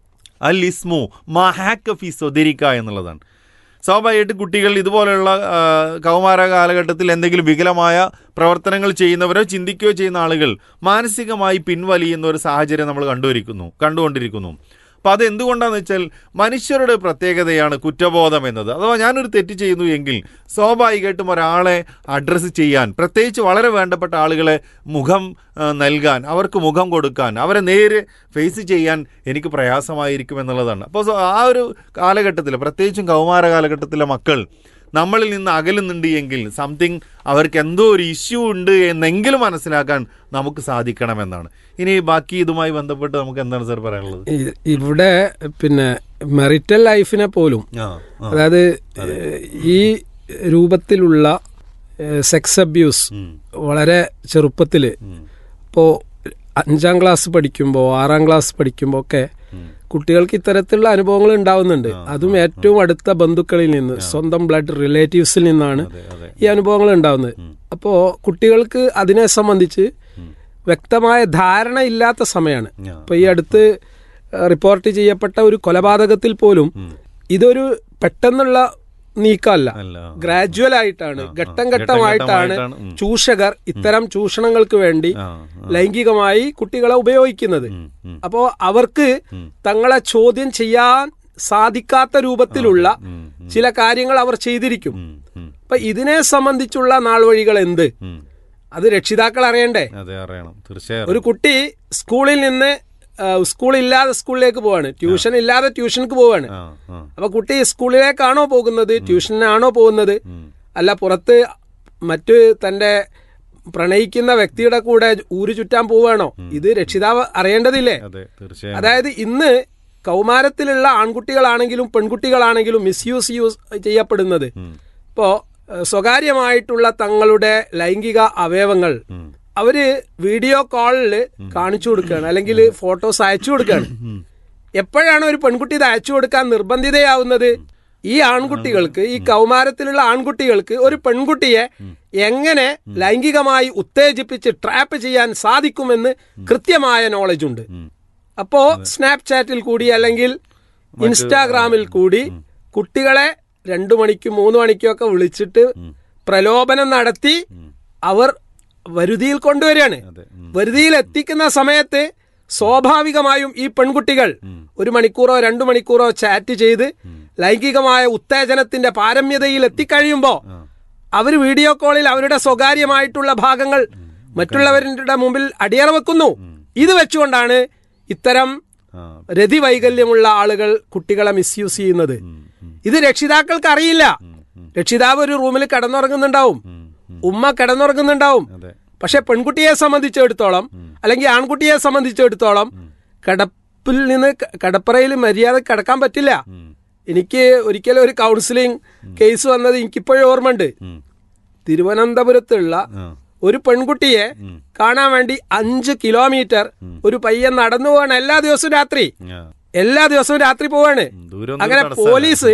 അൽ ഇസ്മു മഹാക്ക ഫി സ്വദരിക്ക എന്നുള്ളതാണ് സ്വാഭാവികമായിട്ട് കുട്ടികൾ ഇതുപോലെയുള്ള ആ, കൗമാര കാലഘട്ടത്തിൽ എന്തെങ്കിലും വികലമായ പ്രവർത്തനങ്ങൾ ചെയ്യുന്നവരോ ചിന്തിക്കുകയോ ചെയ്യുന്ന ആളുകൾ മാനസികമായി പിൻവലിയുന്ന ഒരു സാഹചര്യം നമ്മൾ കണ്ടുവരിക്കുന്നു കണ്ടുകൊണ്ടിരിക്കുന്നു അപ്പോൾ അത് എന്തുകൊണ്ടാണെന്ന് വെച്ചാൽ മനുഷ്യരുടെ പ്രത്യേകതയാണ് കുറ്റബോധം എന്നത് അഥവാ ഞാനൊരു തെറ്റ് ചെയ്യുന്നു എങ്കിൽ സ്വാഭാവികമായിട്ടും ഒരാളെ അഡ്രസ്സ് ചെയ്യാൻ പ്രത്യേകിച്ച് വളരെ വേണ്ടപ്പെട്ട ആളുകളെ മുഖം ആ, നൽകാൻ അവർക്ക് മുഖം കൊടുക്കാൻ അവരെ നേരെ ഫേസ് ചെയ്യാൻ എനിക്ക് പ്രയാസമായിരിക്കും എന്നുള്ളതാണ് അപ്പോൾ സ്വ- ആ ഒരു കാലഘട്ടത്തിൽ പ്രത്യേകിച്ചും കൗമാര കാലഘട്ടത്തിലെ മക്കൾ നമ്മളിൽ നിന്ന് അകലുന്നുണ്ട് എങ്കിൽ സംതിങ് അവർക്ക് എന്തോ ഒരു ഇഷ്യൂ ഉണ്ട് എന്നെങ്കിലും മനസ്സിലാക്കാൻ നമുക്ക് സാധിക്കണമെന്നാണ് ഇനി ബാക്കി ഇതുമായി ബന്ധപ്പെട്ട് നമുക്ക് എന്താണ് സാർ പറയാനുള്ളത് ഇ- ഇവിടെ പിന്നെ മെറിറ്റൽ ലൈഫിനെ പോലും ആ ആ. അതായത് ഏഹ്, ഈ രൂപത്തിലുള്ള സെക്സ് അബ്യൂസ് ഉം, വളരെ ചെറുപ്പത്തില് ഉം, ഇപ്പോൾ അഞ്ചാം ക്ലാസ് പഠിക്കുമ്പോൾ ആറാം ക്ലാസ് പഠിക്കുമ്പോൾ ഒക്കെ ഉം. കുട്ടികൾക്ക് ഇത്തരത്തിലുള്ള അനുഭവങ്ങൾ ഉണ്ടാവുന്നുണ്ട് അതും ഏറ്റവും അടുത്ത ബന്ധുക്കളിൽ നിന്ന് സ്വന്തം ബ്ലഡ് റിലേറ്റീവ്സിൽ നിന്നാണ് അതെ അതെ ഈ അനുഭവങ്ങൾ ഉണ്ടാവുന്നത് അപ്പോൾ കുട്ടികൾക്ക് അതിനെ സംബന്ധിച്ച് ഉം. വ്യക്തമായ ധാരണ ഇല്ലാത്ത സമയമാണ് ആ, ഇപ്പൊ ഈ അടുത്ത് ഏഹ്, റിപ്പോർട്ട് ചെയ്യപ്പെട്ട ഒരു കൊലപാതകത്തിൽ പോലും ഉം. ഇതൊരു പെട്ടെന്നുള്ള നീക്കമല്ല അല്ല ആ. ഗ്രാജുവൽ ആയിട്ടാണ് ആ, ഘട്ടം ഘട്ടം ഘട്ടമായിട്ടാണ് ഘട്ടമായിട്ടാണ്, ഉം. ചൂഷകർ ഇത്തരം ചൂഷണങ്ങൾക്ക് വേണ്ടി ആ, ആ. ലൈംഗികമായി കുട്ടികളെ ഉപയോഗിക്കുന്നത് ഉം, ഉം, അപ്പോ അവർക്ക് ഉം. തങ്ങളെ ചോദ്യം ചെയ്യാൻ സാധിക്കാത്ത രൂപത്തിലുള്ള ഉം, ഉം, ചില കാര്യങ്ങൾ അവർ ചെയ്തിരിക്കും ഉം, ഉം, അപ്പൊ ഇതിനെ സംബന്ധിച്ചുള്ള നാൾവഴികൾ എന്ത് ഉം. അത് രക്ഷിതാക്കൾ അറിയണ്ടേ അതെ അറിയണം തീർച്ചയായും ഒരു കുട്ടി സ്കൂളിൽ നിന്ന് ആ, സ്കൂൾ ഇല്ലാതെ സ്കൂളിലേക്ക് പോവാണ് ട്യൂഷൻ ഇല്ലാതെ ട്യൂഷനിക്ക് പോവാണ് ആ ആ അപ്പൊ കുട്ടി സ്കൂളിലേക്കാണോ പോകുന്നത് ട്യൂഷനാണോ പോകുന്നത് ഉം, അല്ല പുറത്ത് മറ്റ് തന്റെ പ്രണയിക്കുന്ന വ്യക്തിയുടെ കൂടെ ഊരു ചുറ്റാൻ പോവാണോ ഇത് രക്ഷിതാവ് അറിയേണ്ടതില്ലേ അതെ തീർച്ചയായും അതായത് ഇന്ന് കൗമാരത്തിലുള്ള ആൺകുട്ടികളാണെങ്കിലും പെൺകുട്ടികളാണെങ്കിലും മിസ്യൂസ് യൂസ് ചെയ്യപ്പെടുന്നത് ഉം, ഇപ്പോ ഏഹ്, സ്വകാര്യമായിട്ടുള്ള തങ്ങളുടെ ലൈംഗിക അവയവങ്ങൾ ഉം, അവര് വീഡിയോ കോളിൽ കാണിച്ചു കൊടുക്കുകയാണ് അല്ലെങ്കിൽ ഫോട്ടോസ് അയച്ചു കൊടുക്കുകയാണ് എപ്പോഴാണ് ഒരു പെൺകുട്ടി ഇത് അയച്ചു കൊടുക്കാൻ നിർബന്ധിതയാവുന്നത് ഈ ആൺകുട്ടികൾക്ക് ഈ കൗമാരത്തിലുള്ള ആൺകുട്ടികൾക്ക് ഒരു പെൺകുട്ടിയെ എങ്ങനെ ലൈംഗികമായി ഉത്തേജിപ്പിച്ച് ട്രാപ്പ് ചെയ്യാൻ സാധിക്കുമെന്ന് കൃത്യമായ നോളജ് ഉണ്ട് ഉം. അപ്പോ സ്നാപ്ചാറ്റിൽ കൂടി അല്ലെങ്കിൽ ഇൻസ്റ്റാഗ്രാമിൽ കൂടി കുട്ടികളെ രണ്ടു മണിക്കും മൂന്ന് മണിക്കും ഒക്കെ വിളിച്ചിട്ട് പ്രലോഭനം നടത്തി അവർ വരുതിയിൽ കൊണ്ടുവരികയാണ് അതെ ഉം, വരുതിയിൽ എത്തിക്കുന്ന സമയത്ത് സ്വാഭാവികമായും ഈ പെൺകുട്ടികൾ ഒരു മണിക്കൂറോ രണ്ടു മണിക്കൂറോ ചാറ്റ് ചെയ്ത് ലൈംഗികമായ ഉത്തേജനത്തിന്റെ പാരമ്യതയിൽ എത്തിക്കഴിയുമ്പോ അവർ വീഡിയോ കോളിൽ അവരുടെ സ്വകാര്യമായിട്ടുള്ള ഭാഗങ്ങൾ മറ്റുള്ളവരുടെ മുമ്പിൽ അടിയറ വെക്കുന്നു ഇത് വെച്ചുകൊണ്ടാണ് ഇത്തരം ആ രതി വൈകല്യമുള്ള ആളുകൾ കുട്ടികളെ മിസ്യൂസ് ചെയ്യുന്നത് ഉം, ഉം, ഇത് രക്ഷിതാക്കൾക്ക് അറിയില്ല രക്ഷിതാവ് ഒരു റൂമിൽ കിടന്നുറങ്ങുന്നുണ്ടാവും ഉം, ഉം. ഉമ്മ കിടന്നുറങ്ങുന്നുണ്ടാവും അതെ പക്ഷെ പെൺകുട്ടിയെ സംബന്ധിച്ചിടത്തോളം അല്ലെങ്കിൽ ആൺകുട്ടിയെ സംബന്ധിച്ചിടത്തോളം കിടപ്പിൽ നിന്ന് ക- കിടപ്പറയിൽ മര്യാദ കിടക്കാൻ പറ്റില്ല ഉം, എനിക്ക് ഒരിക്കലും ഒരു കൗൺസിലിംഗ് കേസ് വന്നത് എനിക്കിപ്പോഴും ഓർമ്മയുണ്ട് ഉം, തിരുവനന്തപുരത്തുള്ള ആ ഒരു പെൺകുട്ടിയെ കാണാൻ വേണ്ടി അഞ്ച് കിലോമീറ്റർ ഒരു പയ്യൻ നടന്നു പോവാണ് എല്ലാ ദിവസവും രാത്രി ആ എല്ലാ ദിവസവും രാത്രി പോവാണ് ഉം, ദൂരം ഒന്നും അങ്ങനെ തടസ്സമല്ല. പോലീസ്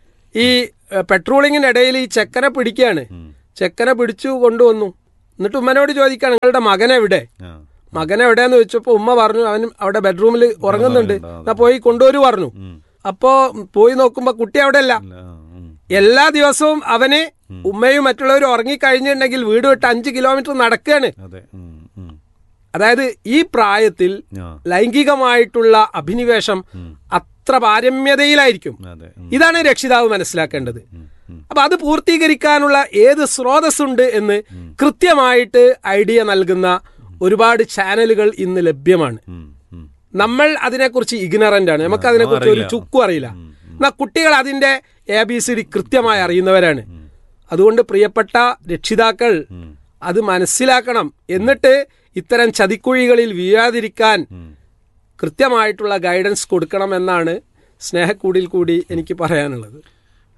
ഈ ഏഹ്, പെട്രോളിങ്ങിന്റെ ഇടയിൽ ഈ ചെക്കനെ പിടിക്കുകയാണ് ചെക്കനെ പിടിച്ചു കൊണ്ടുവന്നു എന്നിട്ട് ഉമ്മനോട് ചോദിക്കാണ് നിങ്ങളുടെ മകൻ എവിടെ ആ മകൻ എവിടെയെന്ന് ചോദിച്ചപ്പോ ഉമ്മ പറഞ്ഞു അവൻ അവിടെ ബെഡ്റൂമിൽ ഉറങ്ങുന്നുണ്ട് എന്നാ പോയി കൊണ്ടുവരൂ പറഞ്ഞു അപ്പോ പോയി നോക്കുമ്പോ കുട്ടി അവിടെ അല്ല ഇല്ല, ആ, ഉം, എല്ലാ ദിവസവും അവന് ഉമ്മയും മറ്റുള്ളവരും ഉറങ്ങിക്കഴിഞ്ഞിട്ടുണ്ടെങ്കിൽ വീട് വിട്ട് അഞ്ച് കിലോമീറ്റർ നടക്കുകയാണ് അതെ ഉം, ഉം, അതായത് ഈ പ്രായത്തിൽ ആ ലൈംഗികമായിട്ടുള്ള അഭിനിവേശം അത്ര പാരമ്യതയിലായിരിക്കും അതെ ഉം, ഇതാണ് രക്ഷിതാവ് മനസ്സിലാക്കേണ്ടത് ഉം, ഉം. അപ്പൊ അത് പൂർത്തീകരിക്കാനുള്ള ഏത് സ്രോതസ്സുണ്ട് എന്ന് കൃത്യമായിട്ട് ഐഡിയ നൽകുന്ന ഒരുപാട് ചാനലുകൾ ഇന്ന് ലഭ്യമാണ് ഉം, ഉം. നമ്മൾ അതിനെക്കുറിച്ച് ഇഗ്നറന്റ് ആണ് നമുക്ക് അതിനെക്കുറിച്ച് ഒരു അറിയില്ല. ചുക്കും അറിയില്ല എന്നാൽ കുട്ടികൾ അതിന്റെ എ ബി സി ഡി കൃത്യമായി അറിയുന്നവരാണ് അതുകൊണ്ട് പ്രിയപ്പെട്ട രക്ഷിതാക്കൾ അത് മനസ്സിലാക്കണം എന്നിട്ട് ഇത്തരം ചതിക്കുഴികളിൽ വീഴാതിരിക്കാൻ കൃത്യമായിട്ടുള്ള ഗൈഡൻസ് കൊടുക്കണം എന്നാണ് സ്നേഹക്കൂടിൽ കൂടി എനിക്ക് പറയാനുള്ളത്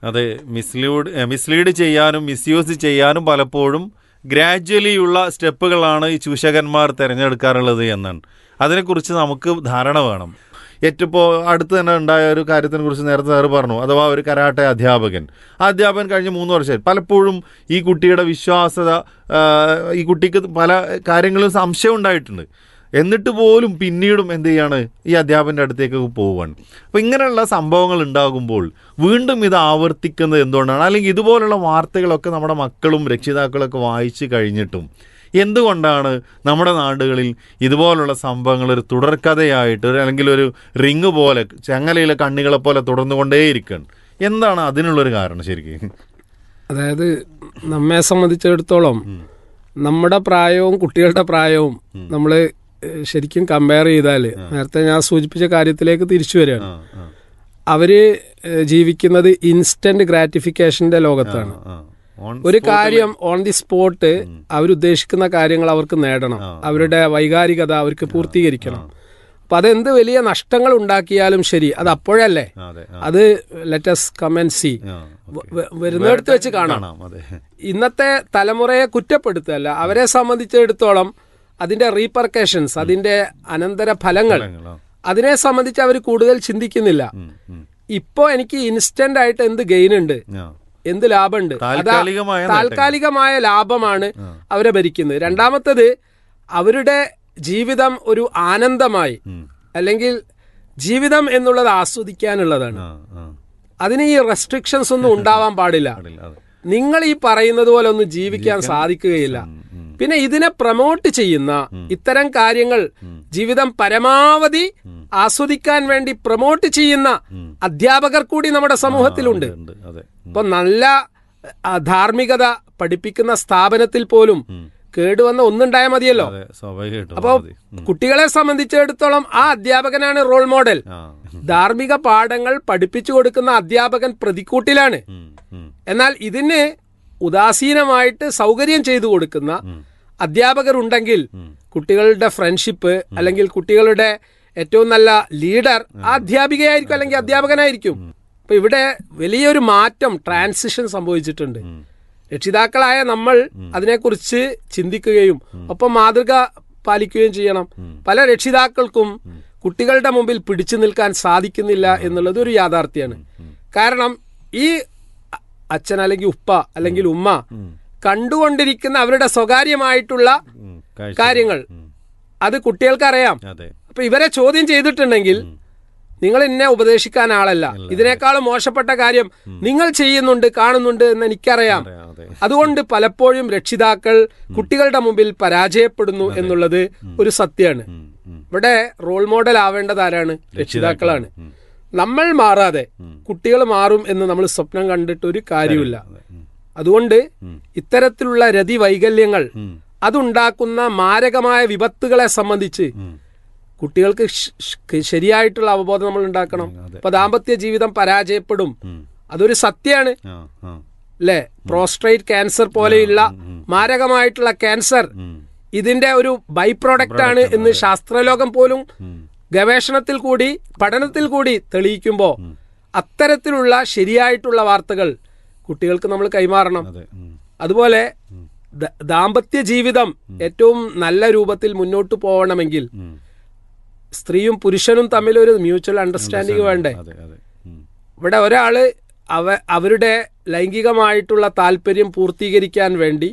അതെ മിസ്ലീഡ് മിസ്ലീഡ് ചെയ്യാനും മിസ്യൂസ് ചെയ്യാനും പലപ്പോഴും ഗ്രാജ്വലിയുള്ള സ്റ്റെപ്പുകളാണ് ഈ ചൂഷകന്മാർ തിരഞ്ഞെടുക്കാറുള്ളത് എന്നാണ് അതിനെക്കുറിച്ച് നമുക്ക് ധാരണ വേണം ഏറ്റവും ഇപ്പോൾ അടുത്ത് തന്നെ ഉണ്ടായ ഒരു കാര്യത്തിനെ കുറിച്ച് നേരത്തെ സാറ് പറഞ്ഞു അഥവാ ഒരു കരാട്ടെ അധ്യാപകൻ ആ അധ്യാപകൻ കഴിഞ്ഞ മൂന്ന് വർഷമായി പലപ്പോഴും ഈ കുട്ടിയുടെ വിശ്വാസത ആ, ഈ കുട്ടിക്ക് പല കാര്യങ്ങളും സംശയം ഉണ്ടായിട്ടുണ്ട് എന്നിട്ട് പോലും പിന്നീടും എന്ത് ചെയ്യാണ് ഈ അധ്യാപകൻ്റെ അടുത്തേക്ക് പോവുകയാണ് അപ്പോൾ ഇങ്ങനെയുള്ള സംഭവങ്ങൾ ഉണ്ടാകുമ്പോൾ വീണ്ടും ഇത് ആവർത്തിക്കുന്നത് എന്തുകൊണ്ടാണ് അല്ലെങ്കിൽ ഇതുപോലുള്ള വാർത്തകളൊക്കെ നമ്മുടെ മക്കളും രക്ഷിതാക്കളൊക്കെ വായിച്ചു കഴിഞ്ഞിട്ടും എന്തുകൊണ്ടാണ് നമ്മുടെ നാടുകളിൽ ഇതുപോലുള്ള സംഭവങ്ങൾ ഒരു തുടർക്കഥയായിട്ട് ഒരു അല്ലെങ്കിൽ ഒരു റിങ് പോലെ ചങ്ങലയിലെ കണ്ണികളെ പോലെ തുടർന്നുകൊണ്ടേയിരിക്കുകയാണ് എന്താണ് അതിനുള്ളൊരു കാരണം ശരിക്കും അതായത് നമ്മെ സംബന്ധിച്ചിടത്തോളം നമ്മുടെ പ്രായവും കുട്ടികളുടെ പ്രായവും നമ്മൾ ശരിക്കും കമ്പയർ ചെയ്താൽ നേരത്തെ ഞാൻ സൂചിപ്പിച്ച കാര്യത്തിലേക്ക് തിരിച്ചു വരികയാണ് ആ, ആ, അവര് ഏഹ്, ജീവിക്കുന്നത് ഇൻസ്റ്റന്റ് ഗ്രാറ്റിഫിക്കേഷന്റെ ലോകത്താണ് ആ. On ഒരു spot ല് കാര്യം ഓൺ ദി സ്പോട്ട് അവരുദ്ദേശിക്കുന്ന കാര്യങ്ങൾ അവർക്ക് നേടണം അവരുടെ വൈകാരികത അവർക്ക് പൂർത്തീകരിക്കണം അപ്പൊ അതെന്ത് വലിയ നഷ്ടങ്ങൾ ഉണ്ടാക്കിയാലും ശരി അത് അപ്പോഴല്ലേ ആ, അതെ ആ, അത് ലെറ്റസ് കമന്റ് സി ആ, വരുന്നിടത്ത് വെച്ച് കാണാം കാണാം അതെ ഇന്നത്തെ തലമുറയെ കുറ്റപ്പെടുത്തല്ല അവരെ സംബന്ധിച്ചിടത്തോളം അതിന്റെ റീപർക്കേഷൻസ് അതിന്റെ അനന്തര ഫലങ്ങൾ ഫലങ്ങളോ? അതിനെ സംബന്ധിച്ച് അവർ കൂടുതൽ ചിന്തിക്കുന്നില്ല ഉം, ഉം. ഇപ്പോ എനിക്ക് ഇൻസ്റ്റന്റ് ആയിട്ട് എന്ത് ഗെയിൻ ഉണ്ട് ആ, എന്ത് ലാഭമുണ്ട് അതാ താൽക്കാലികമായ നേട്ടങ്ങൾ. താൽക്കാലികമായ ലാഭമാണ് അവരെ ഭരിക്കുന്നത് രണ്ടാമത്തത് അവരുടെ ജീവിതം ഒരു ആനന്ദമായി ഉം. അല്ലെങ്കിൽ ജീവിതം എന്നുള്ളത് ആസ്വദിക്കാനുള്ളതാണ് ആ, ആ. അതിന് ഈ റെസ്ട്രിക്ഷൻസ് ഒന്നും ഉണ്ടാവാൻ പാടില്ല പാടില്ല, അതെ. നിങ്ങൾ ഈ പറയുന്നത് പോലെ ഒന്നും ജീവിക്കാൻ സാധിക്കുകയില്ല ഉം. പിന്നെ ഇതിനെ പ്രൊമോട്ട് ചെയ്യുന്ന ഇത്തരം കാര്യങ്ങൾ ജീവിതം പരമാവധി ആസ്വദിക്കാൻ വേണ്ടി പ്രൊമോട്ട് ചെയ്യുന്ന അധ്യാപകർ കൂടി നമ്മുടെ സമൂഹത്തിലുണ്ട് ഉണ്ട്, അതെ ഇപ്പൊ നല്ല ആ, ധാർമ്മികത പഠിപ്പിക്കുന്ന സ്ഥാപനത്തിൽ പോലും കേടുവന്ന ഒന്നുണ്ടായാൽ മതിയല്ലോ അതെ സ്വാഭാവികമായിട്ടും അപ്പോ മതി. ഉം. കുട്ടികളെ സംബന്ധിച്ചിടത്തോളം ആ അധ്യാപകനാണ് റോൾ മോഡൽ ആ, ധാർമ്മിക പാഠങ്ങൾ പഠിപ്പിച്ചു കൊടുക്കുന്ന അധ്യാപകൻ പ്രതിക്കൂട്ടിലാണ് ഉം, ഉം. എന്നാൽ ഇതിന് ഉദാസീനമായിട്ട് സൗകര്യം ചെയ്തു കൊടുക്കുന്ന അധ്യാപകരുണ്ടെങ്കിൽ കുട്ടികളുടെ ഫ്രണ്ട്ഷിപ്പ് അല്ലെങ്കിൽ കുട്ടികളുടെ ഏറ്റവും നല്ല ലീഡർ ആ അധ്യാപികയായിരിക്കും അല്ലെങ്കിൽ അധ്യാപകനായിരിക്കും അപ്പൊ ഇവിടെ വലിയൊരു മാറ്റം ട്രാൻസിഷൻ സംഭവിച്ചിട്ടുണ്ട് രക്ഷിതാക്കളായ നമ്മൾ അതിനെക്കുറിച്ച് ചിന്തിക്കുകയും ഒപ്പം മാതൃക പാലിക്കുകയും ചെയ്യണം പല രക്ഷിതാക്കൾക്കും കുട്ടികളുടെ മുമ്പിൽ പിടിച്ചു നിൽക്കാൻ സാധിക്കുന്നില്ല എന്നുള്ളത് ഒരു യാഥാർത്ഥ്യമാണ് കാരണം ഈ അ- അച്ഛൻ അല്ലെങ്കിൽ ഉപ്പ അല്ലെങ്കിൽ ഉമ്മ കണ്ടുകൊണ്ടിരിക്കുന്ന അവരുടെ സ്വകാര്യമായിട്ടുള്ള ഉം. കാഴ്ച. കാര്യങ്ങൾ ഉം. അത് കുട്ടികൾക്ക് അറിയാം അതെ അപ്പൊ ഇവരെ ചോദ്യം ചെയ്തിട്ടുണ്ടെങ്കിൽ നിങ്ങൾ എന്നെ ഉപദേശിക്കാൻ ആളല്ല ഇതിനേക്കാളും മോശപ്പെട്ട കാര്യം നിങ്ങൾ ചെയ്യുന്നുണ്ട് കാണുന്നുണ്ട് എന്ന് എനിക്കറിയാം അറിയാം, അതെ അതുകൊണ്ട് പലപ്പോഴും രക്ഷിതാക്കൾ കുട്ടികളുടെ മുമ്പിൽ പരാജയപ്പെടുന്നു എന്നുള്ളത് ഒരു സത്യമാണ് ഉം, ഉം. ഇവിടെ റോൾ മോഡൽ ആവേണ്ടത് ആരാണ് രക്ഷിതാക്കളാണ് നമ്മൾ മാറാതെ കുട്ടികൾ മാറും എന്ന് നമ്മൾ സ്വപ്നം കണ്ടിട്ട് ഒരു കാര്യമില്ല അതുകൊണ്ട് ഇത്തരത്തിലുള്ള രതി വൈകല്യങ്ങൾ അതുണ്ടാക്കുന്ന മാരകമായ വിപത്തുകളെ സംബന്ധിച്ച് കുട്ടികൾക്ക് ശ- ശ- ശരിയായിട്ടുള്ള അവബോധം നമ്മൾ ഉണ്ടാക്കണം ഇപ്പൊ ദാമ്പത്യ ജീവിതം പരാജയപ്പെടും അതൊരു സത്യമാണ് ആ ആ അല്ലെ പ്രോസ്ട്രേറ്റ് ക്യാൻസർ പോലെയുള്ള മാരകമായിട്ടുള്ള ക്യാൻസർ ഇതിന്റെ ഒരു ബൈ പ്രോഡക്റ്റ് ആണ് എന്ന് ശാസ്ത്രലോകം പോലും ഗവേഷണത്തിൽ കൂടി പഠനത്തിൽ കൂടി തെളിയിക്കുമ്പോൾ അത്തരത്തിലുള്ള ശരിയായിട്ടുള്ള വാർത്തകൾ കുട്ടികൾക്ക് നമ്മൾ കൈമാറണം അതെ ഉം. അതുപോലെ ദ- ദാമ്പത്യ ജീവിതം ഏറ്റവും നല്ല രൂപത്തിൽ മുന്നോട്ട് പോകണമെങ്കിൽ ഉം. സ്ത്രീയും പുരുഷനും തമ്മിൽ ഒരു മ്യൂച്വൽ അണ്ടർസ്റ്റാൻഡിങ് വേണ്ടേ അതെ അതെ ഉം. ഇവിടെ ഒരാള് അവ അവരുടെ ലൈംഗികമായിട്ടുള്ള താല്പര്യം പൂർത്തീകരിക്കാൻ വേണ്ടി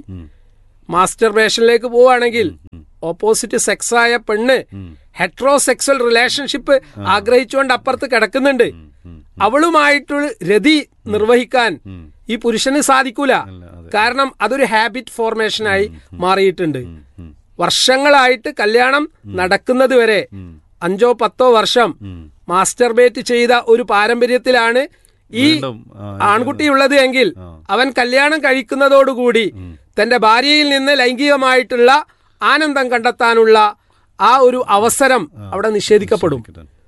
മാസ്റ്റർബേഷനിലേക്ക് പോവുകയാണെങ്കിൽ ഓപ്പോസിറ്റ് സെക്സ് ആയ പെണ്ണ് ഹെട്രോസെക്സ്വൽ റിലേഷൻഷിപ്പ് ആഗ്രഹിച്ചുകൊണ്ട് അപ്പുറത്ത് കിടക്കുന്നുണ്ട് അവളുമായിട്ടുള്ള രതി നിർവഹിക്കാൻ ഈ പുരുഷന് സാധിക്കൂല അല്ല, അതെ. കാരണം അതൊരു ഹാബിറ്റ് ഫോർമേഷനായി മാറിയിട്ടുണ്ട് വർഷങ്ങളായിട്ട് കല്യാണം നടക്കുന്നത് വരെ അഞ്ചോ പത്തോ വർഷം മാസ്റ്റർബേറ്റ് ചെയ്ത ഒരു പാരമ്പര്യത്തിലാണ് ഈ വീണ്ടും, ആ, ആൺകുട്ടിയുള്ളത് എങ്കിൽ അവൻ കല്യാണം കഴിക്കുന്നതോടുകൂടി തന്റെ ഭാര്യയിൽ നിന്ന് ലൈംഗികമായിട്ടുള്ള ആനന്ദം കണ്ടെത്താനുള്ള ആ ഒരു അവസരം അവിടെ നിഷേധിക്കപ്പെടും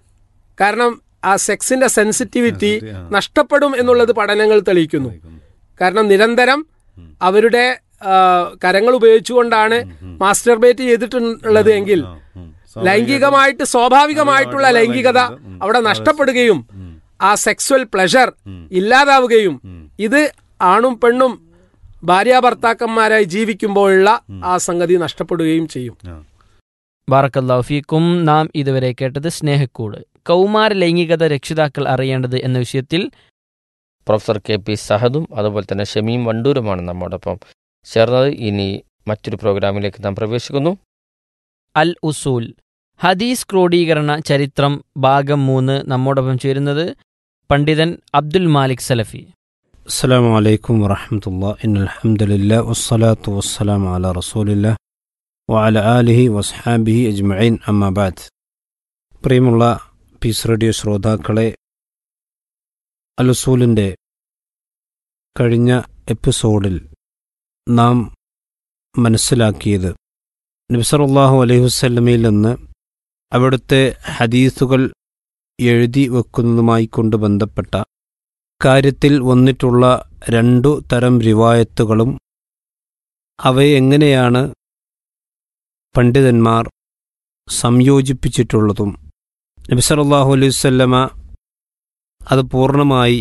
കാരണം ആ സെക്സിന്റെ സെൻസിറ്റിവിറ്റി നഷ്ടപ്പെടും എന്നുള്ളത് പഠനങ്ങൾ തെളിയിക്കുന്നു കാരണം നിരന്തരം അവരുടെ ആ, കരങ്ങൾ ഉപയോഗിച്ചുകൊണ്ടാണ് മാസ്റ്റർബേറ്റ് ചെയ്തിട്ടുള്ളത് എങ്കിൽ ഉം. ലൈംഗികമായിട്ട് സ്വാഭാവികമായിട്ടുള്ള ലൈംഗികത അവിടെ നഷ്ടപ്പെടുകയും ആ സെക്സ്വൽ പ്ലഷർ ഉം. ഇല്ലാതാവുകയും ഉം. ഇത് ആണും പെണ്ണും ഭാര്യ ഭർത്താക്കന്മാരായി ജീവിക്കുമ്പോഴുള്ള ആ സംഗതി നഷ്ടപ്പെടുകയും ചെയ്യും ആ. ബാറക്കല്ലാഹു ഫീക്കും നാം ഇതുവരെ കേട്ടത് സ്നേഹക്കൂട് കൗമാര ലൈംഗികത രക്ഷിതാക്കൾ അറിയേണ്ടത് എന്ന വിഷയത്തിൽ പ്രൊഫസർ കെ പി സഹദും അതുപോലെ തന്നെ ഷമീം വണ്ടൂരുമാണ് നമ്മോടൊപ്പം ചേർന്നത് ഇനി മറ്റൊരു പ്രോഗ്രാമിലേക്ക് നാം പ്രവേശിക്കുന്നു അൽ ഉസൂൽ ഹദീസ് ക്രോഡീകരണ ചരിത്രം ഭാഗം മൂന്ന് നമ്മോടൊപ്പം ചേരുന്നത് പണ്ഡിതൻ അബ്ദുൽ മാലിക് സലഫി السلام عليكم ورحمة الله إن الحمد لله والصلاة والسلام على رسول الله وعلى آله وصحابه أجمعين أما بعد പ്രിയമുള്ള പീസ് റേഡിയോ ശ്രോതാക്കളെ അലുസൂലിൻ്റെ കഴിഞ്ഞ എപ്പിസോഡിൽ നാം മനസ്സിലാക്കിയത് നബ്സറുല്ലാഹു അലൈഹി വസ്ല്ലമയിൽ നിന്ന് അവിടുത്തെ ഹദീസുകൾ എഴുതി വെക്കുന്നതുമായി കൊണ്ട് ബന്ധപ്പെട്ട കാര്യത്തിൽ വന്നിട്ടുള്ള രണ്ടു തരം റിവായത്തുകളും അവയെ എങ്ങനെയാണ് പണ്ഡിതന്മാർ സംയോജിപ്പിച്ചിട്ടുള്ളതും നബി സല്ലല്ലാഹു അലൈഹി വസല്ലമ അത് പൂർണ്ണമായി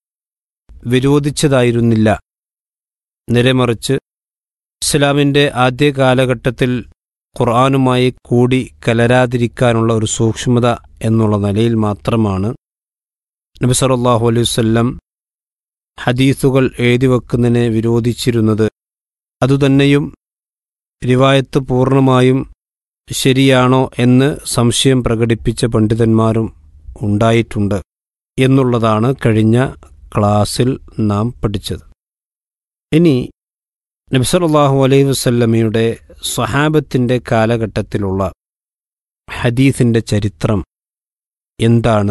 വിരോധിച്ചതായിരുന്നില്ല നിലമറിച്ച് ഇസ്ലാമിൻ്റെ ആദ്യ കാലഘട്ടത്തിൽ ഖുർആാനുമായി കൂടി കലരാതിരിക്കാനുള്ള ഒരു സൂക്ഷ്മത എന്നുള്ള നിലയിൽ മാത്രമാണ് നബി സല്ലല്ലാഹു അലൈഹി വസല്ലം ഹദീസുകൾ എഴുതിവെക്കുന്നതിനെ വിരോധിച്ചിരുന്നത് അതുതന്നെയും റിവായത്ത് പൂർണ്ണമായും ശരിയാണോ എന്ന് സംശയം പ്രകടിപ്പിച്ച പണ്ഡിതന്മാരും ഉണ്ടായിട്ടുണ്ട് എന്നുള്ളതാണ് കഴിഞ്ഞ ക്ലാസ്സിൽ നാം പഠിച്ചത് ഇനി നബ്സല്ലാഹു അലൈഹി വസല്ലമയുടെ സ്വഹാബത്തിൻ്റെ കാലഘട്ടത്തിലുള്ള ഹദീസിൻ്റെ ചരിത്രം എന്താണ്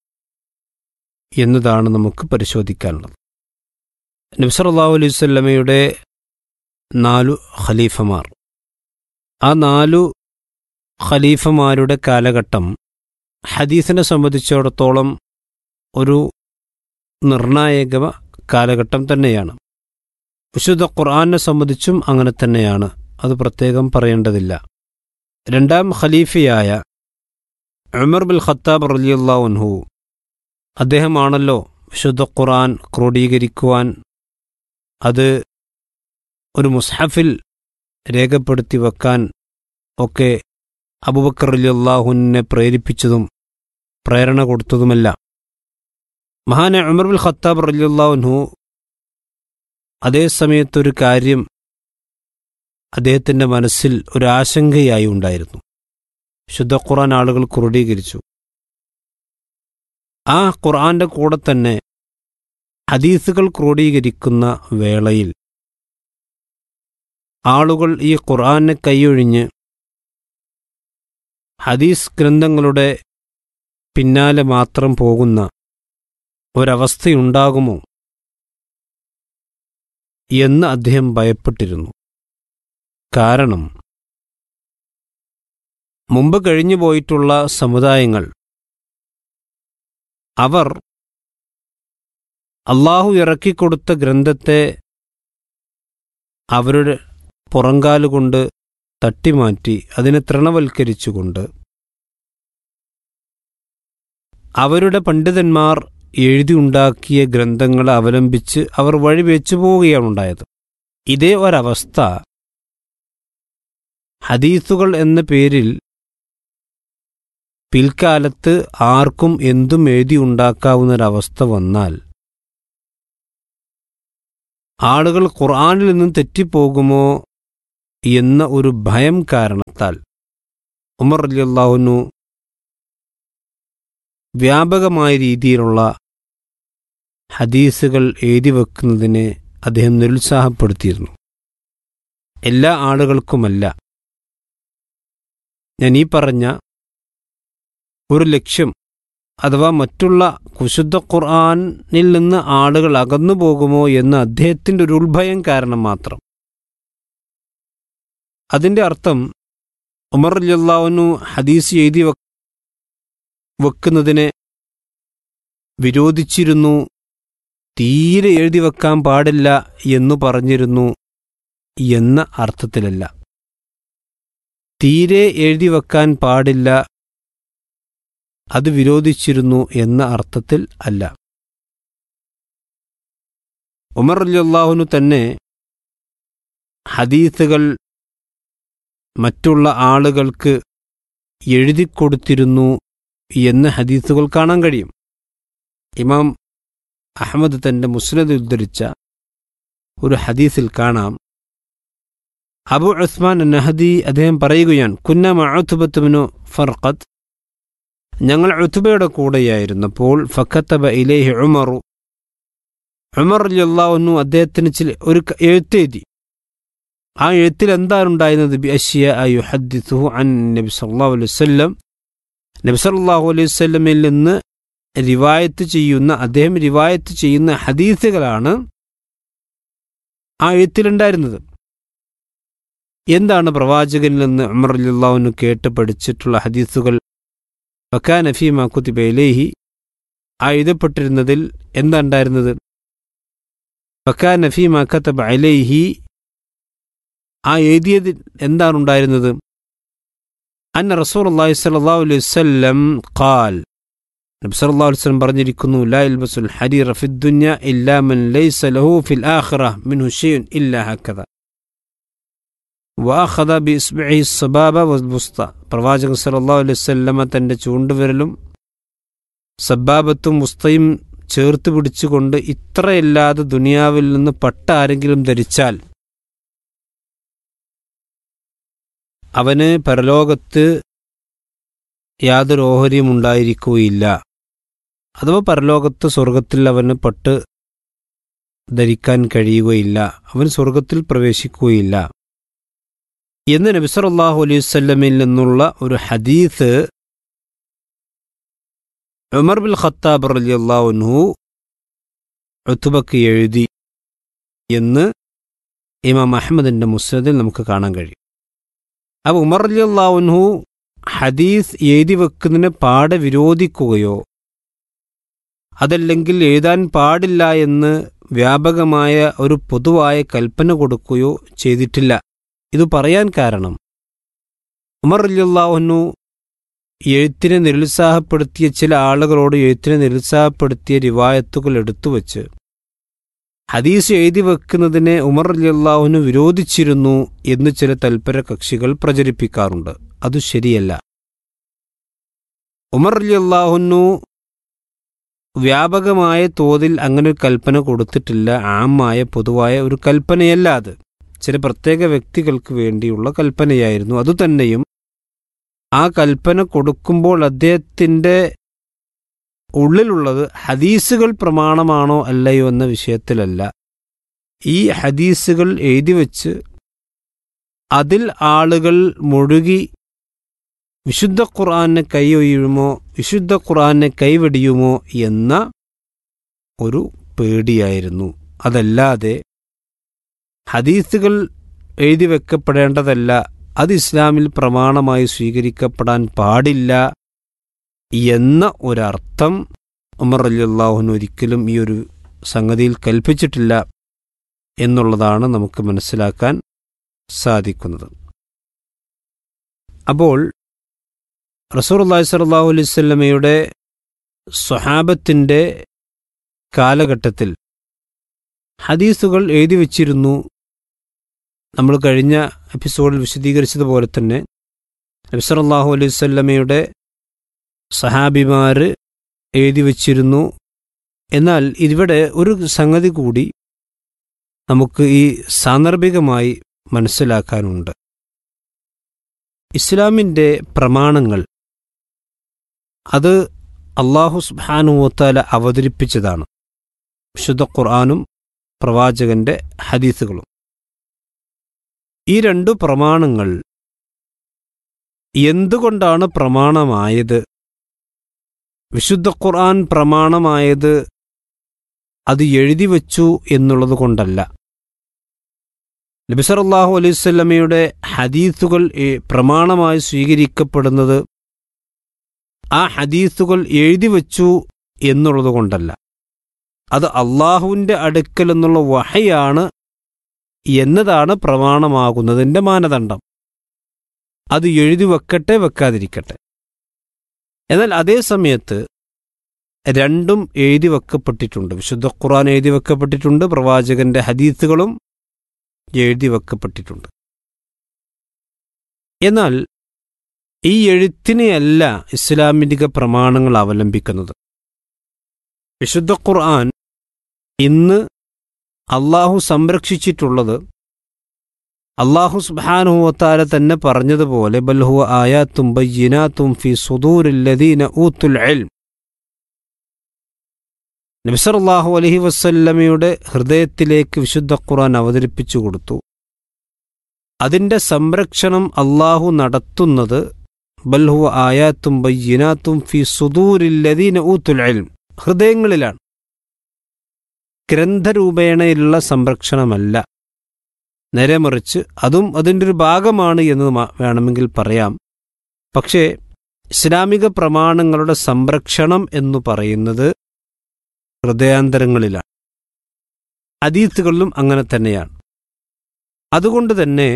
എന്നതാണ് നമുക്ക് പരിശോധിക്കാനുള്ളത് നബ്സല്ലാഹു അലൈഹി വസല്ലമയുടെ നാലു ഖലീഫമാർ ആ നാലു ഖലീഫമാരുടെ കാലഘട്ടം ഹദീസിനെ സംബന്ധിച്ചിടത്തോളം ഒരു നിർണായക കാലഘട്ടം തന്നെയാണ് വിശുദ്ധ ഖുർആാനെ സംബന്ധിച്ചും അങ്ങനെ തന്നെയാണ് അത് പ്രത്യേകം പറയേണ്ടതില്ല രണ്ടാം ഖലീഫയായ ഉമർ ബിൽ ഖത്താബ് റലിയുല്ലാൻഹു അദ്ദേഹമാണല്ലോ വിശുദ്ധ ഖുർആൻ ക്രോഡീകരിക്കുവാൻ അത് ഒരു മുസ്ഹഫിൽ രേഖപ്പെടുത്തി വെക്കാൻ ഒക്കെ അബുബക്കർ അലിയല്ലാഹുവിനെ പ്രേരിപ്പിച്ചതും പ്രേരണ കൊടുത്തതുമല്ല മഹാന ഉമർ ബിൽ ഖത്താബ് റലിയുല്ലാഹുൻഹു അതേ സമയത്തൊരു കാര്യം അദ്ദേഹത്തിൻ്റെ മനസ്സിൽ ഒരു ആശങ്കയായി ഉണ്ടായിരുന്നു ശുദ്ധ ഖുർആൻ ആളുകൾ ക്രോഡീകരിച്ചു ആ ഖുർആന്റെ കൂടെ തന്നെ ഹദീസുകൾ ക്രോഡീകരിക്കുന്ന വേളയിൽ ആളുകൾ ഈ ഖുർആനെ കൈയൊഴിഞ്ഞ് ഹദീസ് ഗ്രന്ഥങ്ങളുടെ പിന്നാലെ മാത്രം പോകുന്ന ഒരവസ്ഥയുണ്ടാകുമോ എന്ന് അദ്ദേഹം ഭയപ്പെട്ടിരുന്നു കാരണം മുമ്പ് കഴിഞ്ഞു പോയിട്ടുള്ള സമുദായങ്ങൾ അവർ അള്ളാഹു ഇറക്കിക്കൊടുത്ത ഗ്രന്ഥത്തെ അവരുടെ പുറങ്കാലുകൊണ്ട് തട്ടിമാറ്റി അതിനെ തൃണവൽക്കരിച്ചുകൊണ്ട് അവരുടെ പണ്ഡിതന്മാർ എഴുതിയുണ്ടാക്കിയ ഗ്രന്ഥങ്ങളെ അവലംബിച്ച് അവർ വഴിവെച്ചു പോവുകയാണ് ഉണ്ടായത് ഇതേ ഒരവസ്ഥ ഹദീസുകൾ എന്ന പേരിൽ പിൽക്കാലത്ത് ആർക്കും എന്തും എഴുതിയുണ്ടാക്കാവുന്നൊരവസ്ഥ വന്നാൽ ആളുകൾ ഖുർആാനിൽ നിന്നും തെറ്റിപ്പോകുമോ എന്ന ഒരു ഭയം കാരണത്താൽ ഉമർ അലിയല്ലാഹുനു വ്യാപകമായ രീതിയിലുള്ള ഹദീസുകൾ എഴുതി വെക്കുന്നതിനെ അദ്ദേഹം നിരുത്സാഹപ്പെടുത്തിയിരുന്നു എല്ലാ ആളുകൾക്കുമല്ല ഞാൻ ഈ പറഞ്ഞ ഒരു ലക്ഷ്യം അഥവാ മറ്റുള്ള കുശുദ്ധ ഖുർആാനിൽ നിന്ന് ആളുകൾ അകന്നു പോകുമോ എന്ന അദ്ദേഹത്തിൻ്റെ ഒരു ഉത്ഭയം കാരണം മാത്രം അതിൻ്റെ അർത്ഥം ഉമർ അല്ലാവുന്നു ഹദീസ് എഴുതി വെക്കുന്നതിനെ വിരോധിച്ചിരുന്നു തീരെ എഴുതി വെക്കാൻ പാടില്ല എന്നു പറഞ്ഞിരുന്നു എന്ന അർത്ഥത്തിലല്ല തീരെ എഴുതി വെക്കാൻ പാടില്ല അത് വിരോധിച്ചിരുന്നു എന്ന അർത്ഥത്തിൽ അല്ല ഉമർ അലിയല്ലാഹുനു തന്നെ ഹദീസുകൾ മറ്റുള്ള ആളുകൾക്ക് എഴുതിക്കൊടുത്തിരുന്നു എന്ന് ഹദീസുകൾ കാണാൻ കഴിയും ഇമാം അഹമ്മദ് തന്റെ മുസ്നദ് ഉദ്ധരിച്ച ഒരു ഹദീസിൽ കാണാം അബു ഉസ്മാൻ നഹദി അദ്ദേഹം പറയുകയാണ് കുന്ന മഅത്തുബത്തുബിനു ഫർഖത്ത് ഞങ്ങൾ ഉത്തുബയുടെ കൂടെയായിരുന്നപ്പോൾ ഫക്കത്തബ ഇലേഹി ഉമറു ഉമർ അലിയല്ലാവുന്നു അദ്ദേഹത്തിന് ചില ഒരു ക- എഴുത്തെഴുതി ആ എഴുത്തിൽ എന്താണ് ഉണ്ടായിരുന്നത് ബി അഷ്യ യുഹദ്ദിസുഹു അൻ നബി സല്ലല്ലാഹു അലൈഹി വസല്ലം നബി സല്ലല്ലാഹു അലൈഹി വസല്ലമയിൽ നിന്ന് റിവായത്ത് ചെയ്യുന്ന അദ്ദേഹം റിവായത്ത് ചെയ്യുന്ന ഹദീസുകളാണ് ആ എഴുത്തിലുണ്ടായിരുന്നത് എന്താണ് പ്രവാചകനിൽ നിന്ന് ഉമർ അലിയല്ലാവുന്നു കേട്ട് പഠിച്ചിട്ടുള്ള ഹദീസുകൾ വക്കാന ഫീമ കുത്തിബ ഇലേഹി ആ എഴുതപ്പെട്ടിരുന്നതിൽ എന്താ ഉണ്ടായിരുന്നത് വക്കാന ഫീമ കത്തബ അലൈഹി ആ എഴുതിയതിൽ എന്താണ് ഉണ്ടായിരുന്നത് അന്ന റസൂൽ അള്ളാഹി സല്ലല്ലാഹു അലൈഹി വസല്ലം ഖാൽ നബി സല്ലല്ലാഹു അലൈഹി വസല്ലം പറഞ്ഞിരിക്കുന്നു ലാ യൽബസുൽ ഹരീറ ഫിദ് ദുനിയ ഇല്ലാ മൻ ലൈസ ലഹു ഫിൽ ആഖിറ മിൻഹു ഷൈഉൻ ഇല്ലാ ഹക്കദ വാഖദ ബി ഇസ്ബിഹി സബാബ വസ്ബുസ്ത പ്രവാചകൻ സല്ലല്ലാഹു അലൈഹി വസല്ലമ തന്റെ ചൂണ്ടുവിരലും സബ്ബാബത്തും ഉസ്തയും ചേർത്ത് പിടിച്ചുകൊണ്ട് ഇത്രയല്ലാതെ ദുനിയാവിൽ നിന്ന് പട്ട ആരെങ്കിലും ധരിച്ചാൽ അവന് പരലോകത്ത് യാതൊരു ഓഹരിയും ഉണ്ടായിരിക്കുകയില്ല അഥവാ പരലോകത്ത് സ്വർഗത്തിൽ അവന് പട്ട് ധരിക്കാൻ കഴിയുകയില്ല അവൻ സ്വർഗത്തിൽ പ്രവേശിക്കുകയില്ല എന്ന് നബി സല്ലല്ലാഹു അലൈഹി വസല്ലമയിൽ നിന്നുള്ള ഒരു ഹദീസ് ഉമർ ബിൻ ഖത്താബ് റളിയല്ലാഹു അൻഹു ഉത്തുബക്ക് എഴുതി എന്ന് ഇമാം അഹമ്മദിന്റെ മുസ്നദിൽ നമുക്ക് കാണാൻ കഴിയും അപ്പോൾ ഉമർ റളിയല്ലാഹു അൻഹു ഹദീസ് എഴുതി വെക്കുന്നതിനെ പാടെ വിരോധിക്കുകയോ അതല്ലെങ്കിൽ എഴുതാൻ പാടില്ല എന്ന് വ്യാപകമായ ഒരു പൊതുവായ കൽപ്പന കൊടുക്കുകയോ ചെയ്തിട്ടില്ല ഇത് പറയാൻ കാരണം ഉമർ റളിയല്ലാഹു എഴുത്തിനെ നിരുത്സാഹപ്പെടുത്തിയ ചില ആളുകളോട് എഴുത്തിനെ നിരുത്സാഹപ്പെടുത്തിയ റിവായത്തുകൾ എടുത്തുവച്ച് ഹദീസ് എഴുതി വെക്കുന്നതിനെ ഉമർ അലിയല്ലാഹുവിന് വിരോധിച്ചിരുന്നു എന്ന് ചില തൽപര കക്ഷികൾ പ്രചരിപ്പിക്കാറുണ്ട് അത് ശരിയല്ല ഉമർ അലിയല്ലാഹുനു വ്യാപകമായ തോതിൽ അങ്ങനെ ഒരു കൽപ്പന കൊടുത്തിട്ടില്ല ആമായ പൊതുവായ ഒരു കൽപ്പനയല്ല അത് ചില പ്രത്യേക വ്യക്തികൾക്ക് വേണ്ടിയുള്ള കൽപ്പനയായിരുന്നു അതുതന്നെയും ആ കൽപ്പന കൊടുക്കുമ്പോൾ അദ്ദേഹത്തിൻ്റെ ഉള്ളിലുള്ളത് ഹദീസുകൾ പ്രമാണമാണോ അല്ലയോ എന്ന വിഷയത്തിലല്ല ഈ ഹദീസുകൾ എഴുതി വച്ച് അതിൽ ആളുകൾ മുഴുകി വിശുദ്ധ ഖുർആനെ കൈയൊഴിയുമോ വിശുദ്ധ ഖുർആനെ കൈവെടിയുമോ എന്ന ഒരു പേടിയായിരുന്നു അതല്ലാതെ ഹദീസുകൾ എഴുതി വെക്കപ്പെടേണ്ടതല്ല അത് ഇസ്ലാമിൽ പ്രമാണമായി സ്വീകരിക്കപ്പെടാൻ പാടില്ല എന്ന ഒരർത്ഥം ഉമർ അലിയല്ലാഹുവിന് ഒരിക്കലും ഈ ഒരു സംഗതിയിൽ കൽപ്പിച്ചിട്ടില്ല എന്നുള്ളതാണ് നമുക്ക് മനസ്സിലാക്കാൻ സാധിക്കുന്നത് അപ്പോൾ റസൂർ അള്ളാഹി സ്വല്ലല്ലാഹു അലൈഹി സ്വല്ലമയുടെ സ്വഹാബത്തിൻ്റെ കാലഘട്ടത്തിൽ ഹദീസുകൾ എഴുതി വച്ചിരുന്നു നമ്മൾ കഴിഞ്ഞ എപ്പിസോഡിൽ വിശദീകരിച്ചതുപോലെ തന്നെ നബ്സറല്ലാഹു അലൈഹി സ്വല്ലമയുടെ സഹാബിമാർ എഴുതി വച്ചിരുന്നു എന്നാൽ ഇവിടെ ഒരു സംഗതി കൂടി നമുക്ക് ഈ സാന്ദർഭികമായി മനസ്സിലാക്കാനുണ്ട് ഇസ്ലാമിൻ്റെ പ്രമാണങ്ങൾ അത് അള്ളാഹു സുബാനുവത്താല അവതരിപ്പിച്ചതാണ് വിശുദ്ധ ഖുർആാനും പ്രവാചകന്റെ ഹദീസുകളും ഈ രണ്ടു പ്രമാണങ്ങൾ എന്തുകൊണ്ടാണ് പ്രമാണമായത് വിശുദ്ധ ഖുർആൻ പ്രമാണമായത് അത് എഴുതി വച്ചു എന്നുള്ളത് കൊണ്ടല്ല നബിസറല്ലാഹു അലൈവല്ലമയുടെ ഹദീസുകൾ ഏ- പ്രമാണമായി സ്വീകരിക്കപ്പെടുന്നത് ആ ഹദീസുകൾ എഴുതി വച്ചു എന്നുള്ളത് കൊണ്ടല്ല അത് അള്ളാഹുവിൻ്റെ അടുക്കൽ എന്നുള്ള വഹയാണ് എന്നതാണ് പ്രമാണമാകുന്നതിൻ്റെ മാനദണ്ഡം അത് എഴുതി വെക്കട്ടെ വെക്കാതിരിക്കട്ടെ എന്നാൽ അതേ സമയത്ത് രണ്ടും എഴുതി വെക്കപ്പെട്ടിട്ടുണ്ട് വിശുദ്ധ ഖുർആൻ എഴുതി വെക്കപ്പെട്ടിട്ടുണ്ട് പ്രവാചകന്റെ ഹദീസുകളും എഴുതി വെക്കപ്പെട്ടിട്ടുണ്ട് എന്നാൽ ഈ എഴുത്തിനെയല്ല ഇസ്ലാമിക പ്രമാണങ്ങൾ അവലംബിക്കുന്നത് വിശുദ്ധ ഖുർആൻ ഇന്ന് അള്ളാഹു സംരക്ഷിച്ചിട്ടുള്ളത് അള്ളാഹു സുബാനുഹത്താല തന്നെ പറഞ്ഞതുപോലെ ബൽഹുവ ആയാത്തും ബയ്യനാത്തും ഫി സുദൂരില്ലദീന ഊത്തുൽ ഇൽം നബിസറല്ലാഹു അലഹി വസ്ല്ലമയുടെ ഹൃദയത്തിലേക്ക് വിശുദ്ധ ഖുർആൻ അവതരിപ്പിച്ചു കൊടുത്തു അതിൻ്റെ സംരക്ഷണം അള്ളാഹു നടത്തുന്നത് ബൽഹുവ ആയാത്തും ബയ്യനാത്തും ഫി സുദൂരില്ലദീന ഊത്തുൽ ഇൽം ഹൃദയങ്ങളിലാണ് ഗ്രന്ഥരൂപേണയിലുള്ള സംരക്ഷണമല്ല നേരെ മറിച്ച് അതും അതിൻ്റെ ഒരു ഭാഗമാണ് എന്ന് മ- വേണമെങ്കിൽ പറയാം പക്ഷേ ഇസ്ലാമിക പ്രമാണങ്ങളുടെ സംരക്ഷണം എന്നു പറയുന്നത് ഹൃദയാന്തരങ്ങളിലാണ് അതീത്തുകളിലും അങ്ങനെ തന്നെയാണ് അതുകൊണ്ട് തന്നെ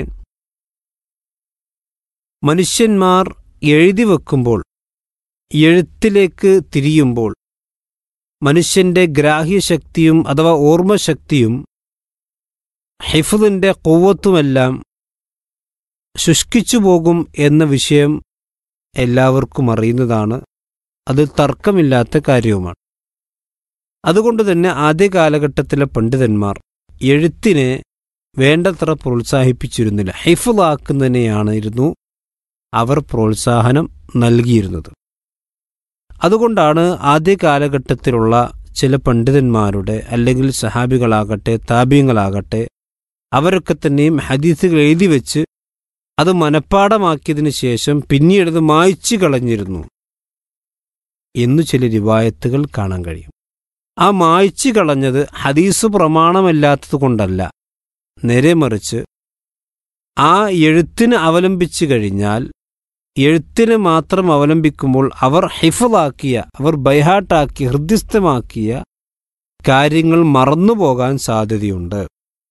മനുഷ്യന്മാർ എഴുതി വെക്കുമ്പോൾ എഴുത്തിലേക്ക് തിരിയുമ്പോൾ മനുഷ്യന്റെ ഗ്രാഹ്യശക്തിയും അഥവാ ഓർമ്മശക്തിയും ഹിഫുദിന്റെ കൊവ്വത്തുമെല്ലാം ശുഷ്കിച്ചു പോകും എന്ന വിഷയം എല്ലാവർക്കും അറിയുന്നതാണ് അത് തർക്കമില്ലാത്ത കാര്യവുമാണ് അതുകൊണ്ട് തന്നെ ആദ്യ കാലഘട്ടത്തിലെ പണ്ഡിതന്മാർ എഴുത്തിനെ വേണ്ടത്ര പ്രോത്സാഹിപ്പിച്ചിരുന്നില്ല ഹിഫുദാക്കുന്നതിനെയാണിരുന്നു അവർ പ്രോത്സാഹനം നൽകിയിരുന്നത് അതുകൊണ്ടാണ് ആദ്യ കാലഘട്ടത്തിലുള്ള ചില പണ്ഡിതന്മാരുടെ അല്ലെങ്കിൽ സഹാബികളാകട്ടെ താപ്യങ്ങളാകട്ടെ അവരൊക്കെ തന്നെയും ഹദീസുകൾ എഴുതി വെച്ച് അത് മനഃപ്പാടമാക്കിയതിനു ശേഷം പിന്നീട് അത് മായ്ച്ചു കളഞ്ഞിരുന്നു എന്നു ചില റിവായത്തുകൾ കാണാൻ കഴിയും ആ മായ്ച്ചു കളഞ്ഞത് ഹദീസ് പ്രമാണമല്ലാത്തത് കൊണ്ടല്ല നേരെ മറിച്ച് ആ എഴുത്തിന് അവലംബിച്ചു കഴിഞ്ഞാൽ എഴുത്തിനെ മാത്രം അവലംബിക്കുമ്പോൾ അവർ ഹിഫലാക്കിയ അവർ ബൈഹാട്ടാക്കി ഹൃദ്യസ്ഥമാക്കിയ കാര്യങ്ങൾ മറന്നുപോകാൻ സാധ്യതയുണ്ട്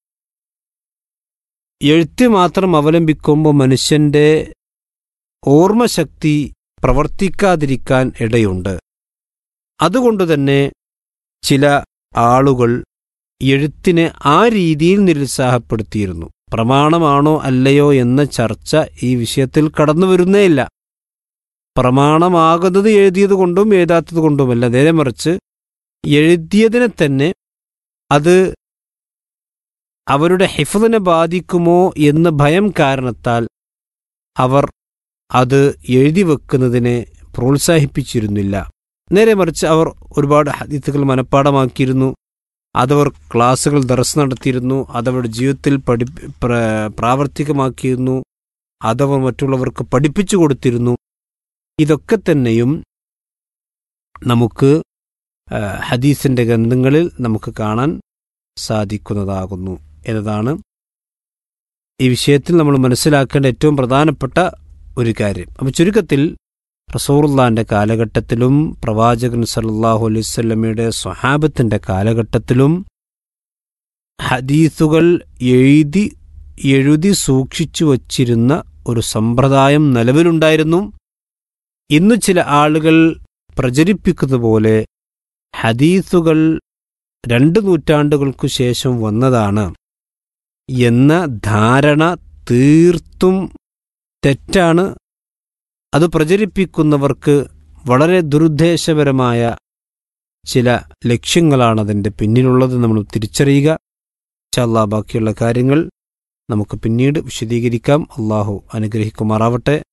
എഴുത്ത് മാത്രം അവലംബിക്കുമ്പോൾ മനുഷ്യന്റെ ഓർമ്മശക്തി പ്രവർത്തിക്കാതിരിക്കാൻ ഇടയുണ്ട് അതുകൊണ്ടുതന്നെ ചില ആളുകൾ എഴുത്തിനെ ആ രീതിയിൽ നിരുത്സാഹപ്പെടുത്തിയിരുന്നു പ്രമാണമാണോ അല്ലയോ എന്ന ചർച്ച ഈ വിഷയത്തിൽ കടന്നു വരുന്നേയില്ല പ്രമാണമാകുന്നത് എഴുതിയത് കൊണ്ടും എഴുതാത്തത് കൊണ്ടുമല്ല നേരെ മറിച്ച് എഴുതിയതിനെ തന്നെ അത് അവരുടെ ഹിഫദിനെ ബാധിക്കുമോ എന്ന ഭയം കാരണത്താൽ അവർ അത് എഴുതി വെക്കുന്നതിനെ പ്രോത്സാഹിപ്പിച്ചിരുന്നില്ല നേരെ മറിച്ച് അവർ ഒരുപാട് ഹദീത്തുകൾ മനഃപ്പാടമാക്കിയിരുന്നു അതവർ ക്ലാസ്സുകൾ ദർസ് നടത്തിയിരുന്നു അതവരുടെ ജീവിതത്തിൽ പഠി പ്ര- പ്രാവർത്തികമാക്കിയിരുന്നു അതവർ മറ്റുള്ളവർക്ക് പഠിപ്പിച്ചു കൊടുത്തിരുന്നു ഇതൊക്കെ തന്നെയും നമുക്ക് ആ, ഹദീസിന്റെ ഗ്രന്ഥങ്ങളിൽ നമുക്ക് കാണാൻ സാധിക്കുന്നതാകുന്നു എന്നതാണ് ഈ വിഷയത്തിൽ നമ്മൾ മനസ്സിലാക്കേണ്ട ഏറ്റവും പ്രധാനപ്പെട്ട ഒരു കാര്യം അപ്പം ചുരുക്കത്തിൽ റസൂറുല്ലാന്റെ കാലഘട്ടത്തിലും പ്രവാചകൻ സല്ലല്ലാഹു അലൈഹി വസല്ലമയുടെ സ്വഹാബത്തിന്റെ കാലഘട്ടത്തിലും ഹദീസുകൾ എഴുതി എഴുതി സൂക്ഷിച്ചു വച്ചിരുന്ന ഒരു സമ്പ്രദായം നിലവിലുണ്ടായിരുന്നു ഇന്ന് ചില ആളുകൾ പ്രചരിപ്പിക്കുന്ന പോലെ ഹദീസുകൾ രണ്ട് നൂറ്റാണ്ടുകൾക്കു ശേഷം വന്നതാണ് എന്ന ധാരണ തീർത്തും തെറ്റാണ് അത് പ്രചരിപ്പിക്കുന്നവർക്ക് വളരെ ദുരുദ്ദേശപരമായ ചില ലക്ഷ്യങ്ങളാണ് അതിൻ്റെ പിന്നിലുള്ളത് നമ്മൾ തിരിച്ചറിയുക ഇൻഷാല്ലാ ബാക്കിയുള്ള കാര്യങ്ങൾ നമുക്ക് പിന്നീട് വിശദീകരിക്കാം അള്ളാഹു അനുഗ്രഹിക്കുമാറാവട്ടെ